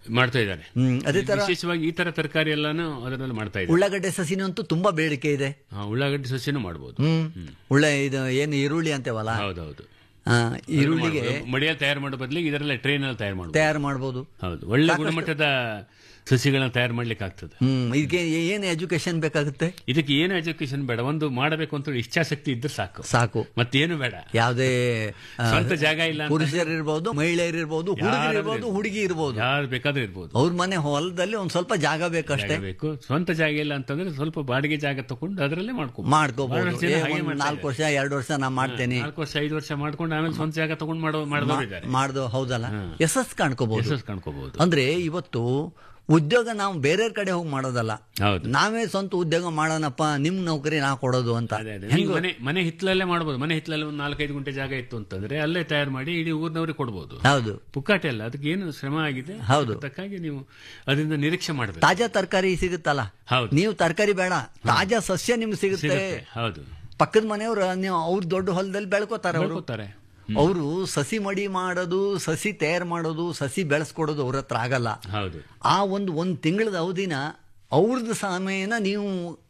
ಮಾಡ್ತಾ ಇದ್ದಾರೆ
ಹ್ಮ್, ಅದೇ ತರ
ವಿಶೇಷವಾಗಿ ಈ ತರ ತರಕಾರಿ ಎಲ್ಲಾನು ಅದರಲ್ಲಿ ಮಾಡ್ತಾ ಇದ್ದಾರೆ
ಉಳ್ಳಾಗಡ್ಡೆ ಸಸಿನಂತೂ ತುಂಬಾ ಬೇಡಿಕೆ ಇದೆ
ಹಾ, ಉಳ್ಳಾಗಡ್ಡಿ ಸಸ್ಯನೂ ಮಾಡ್ಬೋದು
ಹ್ಮ್ ಉಳ್ಳ ಇದು ಏನು ಈರುಳ್ಳಿ ಅಂತೇವಲ್ಲ
ಹೌದೌದು
ಆ, ಈರುಳ್ಳಿಗೆ
ಮಡಿಯಲ್ಲಿ ತಯಾರು ಮಾಡೋ ಬದಲಿಗೆ ಇದರಲ್ಲೇ ಟ್ರೈನ್ ಅಲ್ಲಿ ತಯಾರು ಮಾಡಬಹುದು
ತಯಾರು ಮಾಡ್ಬೋದು
ಹೌದು ಒಳ್ಳೆ ಗುಣಮಟ್ಟದ ಸಸಿಗಳನ್ನ ತಯಾರು ಮಾಡ್ಲಿಕ್ಕೆ ಆಗ್ತದೆ
ಹ್ಮ್ ಇದಕ್ಕೆ ಏನು ಎಜುಕೇಶನ್ ಬೇಕಾಗುತ್ತೆ
ಇದಕ್ಕೆ ಏನು ಎಜುಕೇಶನ್ ಬೇಡ ಒಂದು ಮಾಡಬೇಕು ಅಂತ ಹೇಳಿ ಇಚ್ಛಾಶಕ್ತಿ ಇದ್ರೆ ಸಾಕು
ಸಾಕು
ಮತ್ತೇನು ಬೇಡ
ಯಾವುದೇ ಆ,
ಸ್ವಂತ ಜಾಗ ಇಲ್ಲ ಅಂತ
ಪುರುಷರಿರ್ಬೋದು ಮಹಿಳೆಯರಿರ್ಬೋದು ಹುಡುಗರಿರ್ಬೋದು
ಯಾರಾದ್ರೂ
ಹುಡುಗಿ ಇರ್ಬೋದು
ಯಾರು ಬೇಕಾದ್ರೂ ಇರ್ಬೋದು
ಅವ್ರ ಮನೆ ಹೊಲದಲ್ಲಿ ಒಂದ್ ಸ್ವಲ್ಪ ಜಾಗ ಬೇಕಷ್ಟೇ
ಜಾಗ ಬೇಕು ಸ್ವಂತ ಜಾಗ ಇಲ್ಲ ಅಂತಂದ್ರೆ ಸ್ವಲ್ಪ ಬಾಡಿಗೆ ಜಾಗ ತಗೊಂಡು ಅದರಲ್ಲೇ ಮಾಡ್ಕೋಬಹುದು
ಮಾಡ್ಕೋಬಹುದು
ಬಹಳಷ್ಟು ಜನ ಹಾಗೆ ಮಾಡ್ತಾ
ನಾಲ್ಕು ವರ್ಷ ಎರಡು ವರ್ಷ ನಾ ಮಾಡ್ತೇನೆ
ನಾಲ್ಕು ವರ್ಷ ಐದು ವರ್ಷ ಮಾಡ್ಕೊಂಡು ಆಮೇಲೆ ಸ್ವಂತ ಜಾಗ ತಗೊಂಡು ಮಾಡೋ ಮಾಡಿದವರು ಇದ್ದಾರೆ
ಮಾಡ್ದು ಹೌದಲ್ಲ ಯಶಸ್ ಕಾಣ್ಕೋಬಹುದು
ಯಶಸ್ಸು ಕಾಣ್ಕೋಬಹುದು
ಅಂದ್ರೆ ಇವತ್ತು ಉದ್ಯೋಗ ನಾವು ಬೇರೆ ಕಡೆ ಹೋಗಿ ಮಾಡೋದಲ್ಲ
ಹೌದು
ನಾವೇ ಸ್ವಂತ ಉದ್ಯೋಗ ಮಾಡೋಣಪ್ಪ ನಿಮ್ ನೌಕರಿ ನಾ ಕೊಡೋದು ಅಂತ
ಅದೇ ಅದೇ ಈಗ ಮನೆ ಮನೆ ಹಿತ್ತಲಲ್ಲೇ ಮಾಡ್ಬೋದು ಮನೆ ಹಿತ್ತಲಲ್ಲಿ ಒಂದು ನಾಲ್ಕೈದು ಗುಂಟೆ ಜಾಗ ಇತ್ತು ಅಂತಂದ್ರೆ ಅಲ್ಲೇ ತಯಾರು ಮಾಡಿ ಇಡೀ ಊರಿನವ್ರಿಗೆ ಕೊಡ್ಬೋದು
ಹೌದು
ಪುಕ್ಕಾಟೆ ಅಲ್ಲ ಅದಕ್ಕೆ ಏನು ಶ್ರಮ ಆಗಿದೆ
ಹೌದು.
ಅದಕ್ಕಾಗಿ ನೀವು ಅದರಿಂದ ನಿರೀಕ್ಷೆ ಮಾಡಬೇಕು
ತಾಜಾ ತರಕಾರಿ ಸಿಗುತ್ತಲ್ಲ
ಹೌದು
ನೀವು ತರಕಾರಿ ಬೇಡ ತಾಜಾ ಸಸ್ಯ ನಿಮ್ಗೆ ಸಿಗುತ್ತೆ
ಸಿಗುತ್ತೆ ಹೌದು
ಪಕ್ಕದ ಮನೆಯವರು ನೀವು ಅವ್ರ ದೊಡ್ಡ ಹೊಲದಲ್ಲಿ ಬೆಳ್ಕೋತಾರೆ ಅವರು
ಬೆಳ್ಕೊತಾರೆ
ಅವರು ಸಸಿ ಮಡಿ ಮಾಡೋದು ಸಸಿ ತಯಾರು ಮಾಡೋದು ಸಸಿ ಬೆಳೆಸ್ಕೊಡೋದು ಅವ್ರ ಹತ್ರ ಆಗಲ್ಲ
ಹೌದು
ಆ ಒಂದು ಒಂದು ತಿಂಗಳದ ಅವಧಿನ ಅವ್ರದ್ದು ಸಮಯನ ನೀವು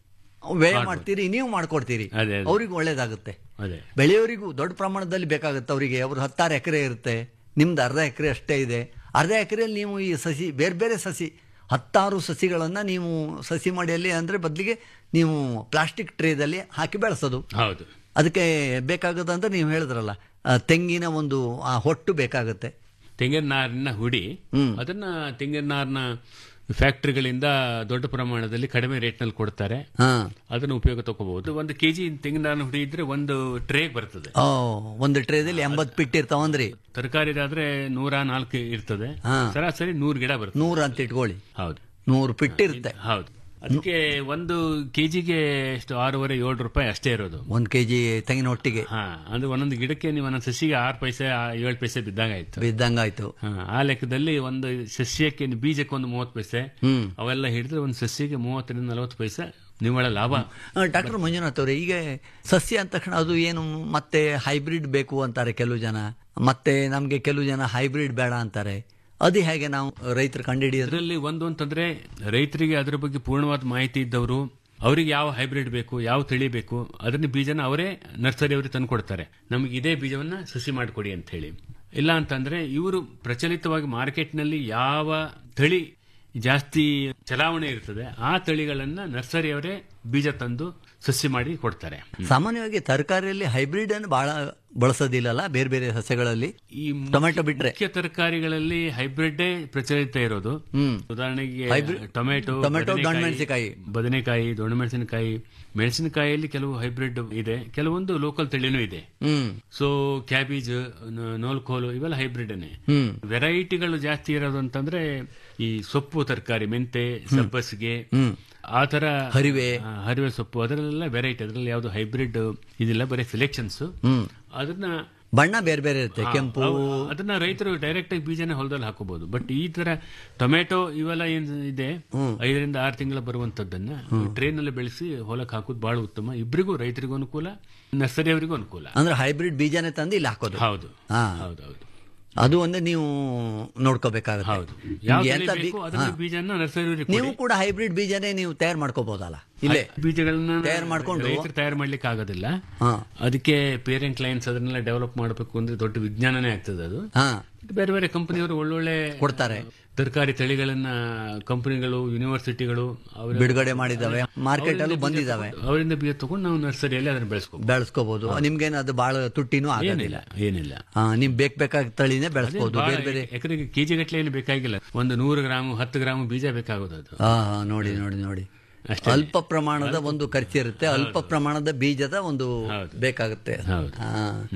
ವ್ಯಯ ಮಾಡ್ತೀರಿ ನೀವು ಮಾಡ್ಕೊಡ್ತೀರಿ
ಅದೇ, ಅದೇ.
ಅವ್ರಿಗೆ ಒಳ್ಳೇದಾಗುತ್ತೆ
ಅದೇ
ಬೆಳೆಯೋರಿಗೂ ದೊಡ್ಡ ಪ್ರಮಾಣದಲ್ಲಿ ಬೇಕಾಗುತ್ತೆ ಅವರಿಗೆ ಅವ್ರ ಹತ್ತಾರು ಎಕರೆ ಇರುತ್ತೆ ನಿಮ್ದು ಅರ್ಧ ಎಕರೆ ಅಷ್ಟೇ ಇದೆ ಅರ್ಧ ಎಕರೆಯಲ್ಲಿ ನೀವು ಈ ಸಸಿ ಬೇರೆ ಬೇರೆ ಸಸಿ ಹತ್ತಾರು ಸಸಿಗಳನ್ನು ನೀವು ಸಸಿ ಮಡಿಯಲ್ಲಿ ಅಂದರೆ ಬದಲಿಗೆ ನೀವು ಪ್ಲಾಸ್ಟಿಕ್ ಟ್ರೇದಲ್ಲಿ ಹಾಕಿ ಬೆಳೆಸೋದು
ಹೌದು
ಅದಕ್ಕೆ ಬೇಕಾಗುತ್ತೆ ನೀವು ಹೇಳಿದ್ರಲ್ಲ ಆ, ತೆಂಗಿನ ಒಂದು ಆ ಹೊಟ್ಟು ಬೇಕಾಗುತ್ತೆ
ತೆಂಗಿನ ನಾರಿನ ಹುಡಿ
ಹ್ಮ್.
ಅದನ್ನ ತೆಂಗಿನ ನಾರಿನ ಫ್ಯಾಕ್ಟರಿಗಳಿಂದ ದೊಡ್ಡ ಪ್ರಮಾಣದಲ್ಲಿ ಕಡಿಮೆ ರೇಟ್ನಲ್ಲಿ ಕೊಡ್ತಾರೆ
ಹಾ
ಅದನ್ನು ಉಪಯೋಗ ತಗೋಬಹುದು ಒಂದು ಕೆಜಿ ತೆಂಗಿನ ನಾರಿನ ಹುಡಿ ಇದ್ರೆ ಒಂದು ಟ್ರೇ ಬರ್ತದೆ
ಓ ಒಂದು ಟ್ರೇದಲ್ಲಿ ಎಂಬತ್ತು ಪಿಟ್ ಇರ್ತಾವಂದ್ರಿ
ತರಕಾರಿದಾದ್ರೆ ನೂರ ನಾಲ್ಕು ಇರ್ತದೆ
ಹಾ.
ಸರಾಸರಿ ನೂರು ಗಿಡ ಬರ್ತದೆ
ನೂರು ಅಂತ ಇಟ್ಕೊಳ್ಳಿ
ಹೌದು
ನೂರು ಪಿಟ್ ಇರುತ್ತೆ
ಹೌದು ಅದಕ್ಕೆ ಒಂದು ಕೆಜಿಗೆ ಎಷ್ಟು ಆರೂವರೆ ಏಳು ರೂಪಾಯಿ ಅಷ್ಟೇ ಇರೋದು
ಒಂದು ಕೆ ಜಿ ತೆಂಗಿನ ಹೊಟ್ಟಿಗೆ
ಹಾ ಅಂದ್ರೆ ಒಂದೊಂದು ಗಿಡಕ್ಕೆ ನೀವು ಒಂದೊಂದು ಸಸಿಗೆ ಆರು ಪೈಸೆ ಆ- ಏಳು ಪೈಸೆ ಬಿದ್ದಂಗ ಆಯ್ತು
ಬಿದ್ದಂಗಾಯ್ತು
ಹಾ, ಆ ಲೆಕ್ಕದಲ್ಲಿ ಒಂದು ಸಸ್ಯಕ್ಕೆ ಬೀಜಕ್ಕೆ ಒಂದು ಮೂವತ್ತು ಪೈಸೆ
ಹ್ಮ್
ಅವೆಲ್ಲ ಹಿಡಿದ್ರೆ ಒಂದು ಸಸ್ಯಕ್ಕೆ ಮೂವತ್ತರಿಂದ ನಲವತ್ತು ಪೈಸೆ ನಿವ್ವಳ ಲಾಭ
ಡಾಕ್ಟರ್ ಮಂಜುನಾಥ್ ಅವರೇ ಈಗ ಸಸ್ಯ ಅಂದ ತಕ್ಷಣ ಅದು ಏನು ಮತ್ತೆ ಹೈಬ್ರಿಡ್ ಬೇಕು ಅಂತಾರೆ ಕೆಲವು ಜನ ಮತ್ತೆ ನಮಗೆ ಕೆಲವು ಜನ ಹೈಬ್ರಿಡ್ ಬೇಡ ಅಂತಾರೆ ಅದು ಹೇಗೆ ನಾವು ರೈತರು ಕಂಡುಹಿಡಿಯೋದು
ಅದರಲ್ಲಿ ಒಂದು ಅಂತಂದ್ರೆ ರೈತರಿಗೆ ಅದರ ಬಗ್ಗೆ ಪೂರ್ಣವಾದ ಮಾಹಿತಿ ಇದ್ದವರು ಅವರಿಗೆ ಯಾವ ಹೈಬ್ರಿಡ್ ಬೇಕು ಯಾವ ತಳಿ ಬೇಕು ಅದನ್ನ ಬೀಜನ ಅವರೇ ನರ್ಸರಿ ಅವರಿಗೆ ತಂದು ಕೊಡ್ತಾರೆ ನಮಗೆ ಇದೇ ಬೀಜವನ್ನ ಸಸಿ ಮಾಡಿಕೊಡಿ ಅಂತ ಹೇಳಿ ಇಲ್ಲ ಅಂತಂದ್ರೆ ಇವರು ಪ್ರಚಲಿತವಾಗಿ ಮಾರ್ಕೆಟ್ನಲ್ಲಿ ಯಾವ ತಳಿ ಜಾಸ್ತಿ ಚಲಾವಣೆ ಇರ್ತದೆ ಆ ತಳಿಗಳನ್ನ ನರ್ಸರಿಯವರೇ ಬೀಜ ತಂದು ಸಸಿ ಮಾಡಿ ಕೊಡ್ತಾರೆ
ಸಾಮಾನ್ಯವಾಗಿ ತರಕಾರಿಯಲ್ಲಿ ಹೈಬ್ರಿಡ್ ಅನ್ನು ಬಹಳ ಬಳಸೋದಿಲ್ಲಲ್ಲ ಬೇರೆ ಬೇರೆ ಸಸ್ಯಗಳಲ್ಲಿ
ಈ
ಟೊಮೆಟೊ ಬಿಟ್ರೆ
ಮುಖ್ಯ ತರಕಾರಿಗಳಲ್ಲಿ ಹೈಬ್ರಿಡ್ ಪ್ರಚಲಿತ ಇರೋದು
ಹ್ಮ್
ಉದಾಹರಣೆಗೆ
Hybrid-
ಟೊಮೆಟೊ
ಟೊಮೆಟೊ,
ಬದನೆಕಾಯಿ,
ದೊಣ್ಣಮೆಣಸಿನಕಾಯಿ.
ಬದನೆಕಾಯಿ ದೊಣ್ಣಮೆಣಸಿನಕಾಯಿ ಮೆಣಸಿನಕಾಯಿಯಲ್ಲಿ ಕೆಲವು ಹೈಬ್ರಿಡ್ ಇದೆ ಕೆಲವೊಂದು ಲೋಕಲ್ ತಳಿನೂ ಇದೆ
ಹ್ಮ್
ಸೊ ಕ್ಯಾಬೇಜ್ ನ- ನೋಲ್ಕೋಲು ಇವೆಲ್ಲ ಹೈಬ್ರಿಡ್
ಹ್ಮ್
ವೆರೈಟಿಗಳು ಜಾಸ್ತಿ ಇರೋದು ಅಂತಂದ್ರೆ ಈ ಸೊಪ್ಪು ತರಕಾರಿ ಮೆಂತೆ ಸಬ್ಬಸಿಗೆ
ಹ್ಮ್
ಆ ತರ
ಹರಿವೆ.
ಆ, ಹರಿವೆ ಸೊಪ್ಪು ಅದರಲ್ಲೆಲ್ಲ ವೆರೈಟಿ ಅದರಲ್ಲಿ ಯಾವುದು ಹೈಬ್ರಿಡ್ ಇದಿಲ್ಲ ಬರೀ ಸೆಲೆಕ್ಷನ್ಸ್
ಹ್ಮ್
ಅದನ್ನ
ಬಣ್ಣ ಬೇರೆ ಬೇರೆ ಇರುತ್ತೆ ಕೆಂಪು
ಅವು- ಅದನ್ನ ರೈತರು ಡೈರೆಕ್ಟ್ ಆಗಿ ಬೀಜನ ಹೊಲದಲ್ಲಿ ಹಾಕೋಬಹುದು ಬಟ್ ಈ ತರ ಟೊಮೆಟೊ ಇವೆಲ್ಲ ಏನ್ ಇದೆ ಐದರಿಂದ ಆರು ತಿಂಗಳ ಬರುವಂತದ್ದನ್ನ ಟ್ರೈನ್ ಅಲ್ಲಿ ಬೆಳೆಸಿ ಹೊಲಕ್ಕೆ ಹಾಕೋದು ಬಹಳ ಉತ್ತಮ ಇಬ್ಬರಿಗೂ ರೈತರಿಗೂ ಅನುಕೂಲ ನರ್ಸರಿ ಅವರಿಗೂ ಅನುಕೂಲ
ಅಂದ್ರೆ ಹೈಬ್ರಿಡ್ ಬೀಜನೇ ತಂದು ಇಲ್ಲಿ ಹಾಕೋದು
ಹೌದು
ಹಾ
ಹೌದೌದು
ಅದು ಒಂದೇ ನೀವು ನೋಡ್ಕೋಬೇಕಾಗುತ್ತೆ
ಹೌದು ಯಾವ
ನಿಮ್ಗೆ
ತಳಿ
ಎಂತ
ಬೇಕು
ಬಿ-
ಅದನ್ನ
ಹಾ.
ಬೀಜನ ನರ್ಸರಿ
ನೀವು ಕೂಡ ಹೈಬ್ರಿಡ್ ಬೀಜನೇ ನೀವು ತಯಾರು ಮಾಡ್ಕೋಬಹುದಲ್ಲ ಇಲ್ಲೇ
ಬೀಜಗಳನ್ನ
ತಯಾರು ಮಾಡ್ಕೊಂಡು-
ರೈತರು ತಯಾರು ಮಾಡ್ಲಿಕ್ಕೆ ಆಗೋದಿಲ್ಲ
ಹಾ
ಅದಕ್ಕೆ ಪೇರೆಂಟ್ ಲೈನ್ಸ್ ಅದನ್ನೆಲ್ಲ ಡೆವಲಪ್ ಮಾಡಬೇಕು ಅಂದ್ರೆ ದೊಡ್ಡ ವಿಜ್ಞಾನನೇ ಆಗ್ತದೆ ಅದು
ಹಾ
ಬೇರೆ ಬೇರೆ ಕಂಪನಿಯವರು ಒಳ್ಳೊಳ್ಳೆ
ಕೊಡ್ತಾರೆ
ತರಕಾರಿ ತಳಿಗಳನ್ನ ಕಂಪನಿಗಳು ಯೂನಿವರ್ಸಿಟಿಗಳು ಅವರ
ಬಿಡುಗಡೆ ಮಾಡಿದಾವೆ ಮಾರ್ಕೆಟ್ ಅಲ್ಲೂ ಬಂದಿದಾವೆ
ಅವರಿಂದ ಬೀಜ ತಗೊಂಡು ನಾವು ನರ್ಸರಿಯಲ್ಲಿ ಅದನ್ನ ಬೆಳೆಸ್ಕೋಬಹುದು
ಬೆಳೆಸ್ಕೋಬಹುದು ನಿಮ್ಗೇನು ಅದು ಬಹಳ ತುಟ್ಟಿನೂ ಆಗೋದಿಲ್ಲ
ಏನಿಲ್ಲ ಏನಿಲ್ಲ
ಹಾ, ನಿಮ್ ಬೇಕ್ ಬೇಕಾದ ತಳಿನೇ ಬೆಳೆಸ್ಬೋದು ಬೇರೆ ಬೇರೆ
ಎಕರೆಗೆ ಕೆಜಿ ಗಟ್ಟಲೆ ಏನು ಬೇಕಾಗಿಲ್ಲ ಒಂದು ನೂರು ಗ್ರಾಮ್ ಹತ್ತು ಗ್ರಾಮ್ ಬೀಜ ಬೇಕಾಗೋದು ಅದು
ಹಾ ಹಾ, ನೋಡಿ ನೋಡಿ ನೋಡಿ
ಅಷ್ಟೇ.
ಅಲ್ಪ ಪ್ರಮಾಣದ ಒಂದು ಖರ್ಚಿರುತ್ತೆ ಅಲ್ಪ ಪ್ರಮಾಣದ ಬೀಜದ ಒಂದು
ಹೌದು.
ಬೇಕಾಗುತ್ತೆ
ಹೌದು.
ಹಾ.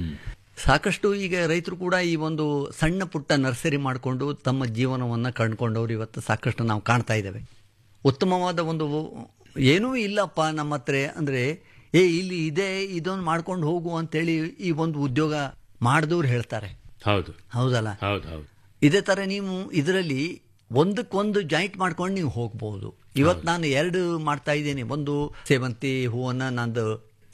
ಸಾಕಷ್ಟು ಈಗ ರೈತರು ಕೂಡ ಈ ಒಂದು ಸಣ್ಣ ಪುಟ್ಟ ನರ್ಸರಿ ಮಾಡಿಕೊಂಡು ತಮ್ಮ ಜೀವನವನ್ನು ಕಂಡುಕೊಂಡವ್ರು ಇವತ್ತು ಸಾಕಷ್ಟು ನಾವು ಕಾಣ್ತಾ ಇದ್ದೇವೆ ಉತ್ತಮವಾದ ಒಂದು ಏನೂ ಇಲ್ಲಪ್ಪ ನಮ್ಮ ಹತ್ರ ಅಂದರೆ ಏ ಇಲ್ಲಿ ಇದೆ ಇದೊಂದು ಮಾಡ್ಕೊಂಡು ಹೋಗು ಅಂತೇಳಿ ಈ ಒಂದು ಉದ್ಯೋಗ ಮಾಡಿದವ್ರು ಹೇಳ್ತಾರೆ
ಹೌದು
ಹೌದಲ್ಲ
ಹೌದು ಹೌದು
ಇದೇ ಥರ ನೀವು ಇದರಲ್ಲಿ ಒಂದಕ್ಕೊಂದು ಜಾಯಿಂಟ್ ಮಾಡ್ಕೊಂಡು ನೀವು ಹೋಗ್ಬೋದು ಇವತ್ತು ನಾನು ಎರಡು ಮಾಡ್ತಾ ಇದ್ದೀನಿ ಒಂದು ಸೇವಂತಿ ಹೂವನ್ನ ನಂದು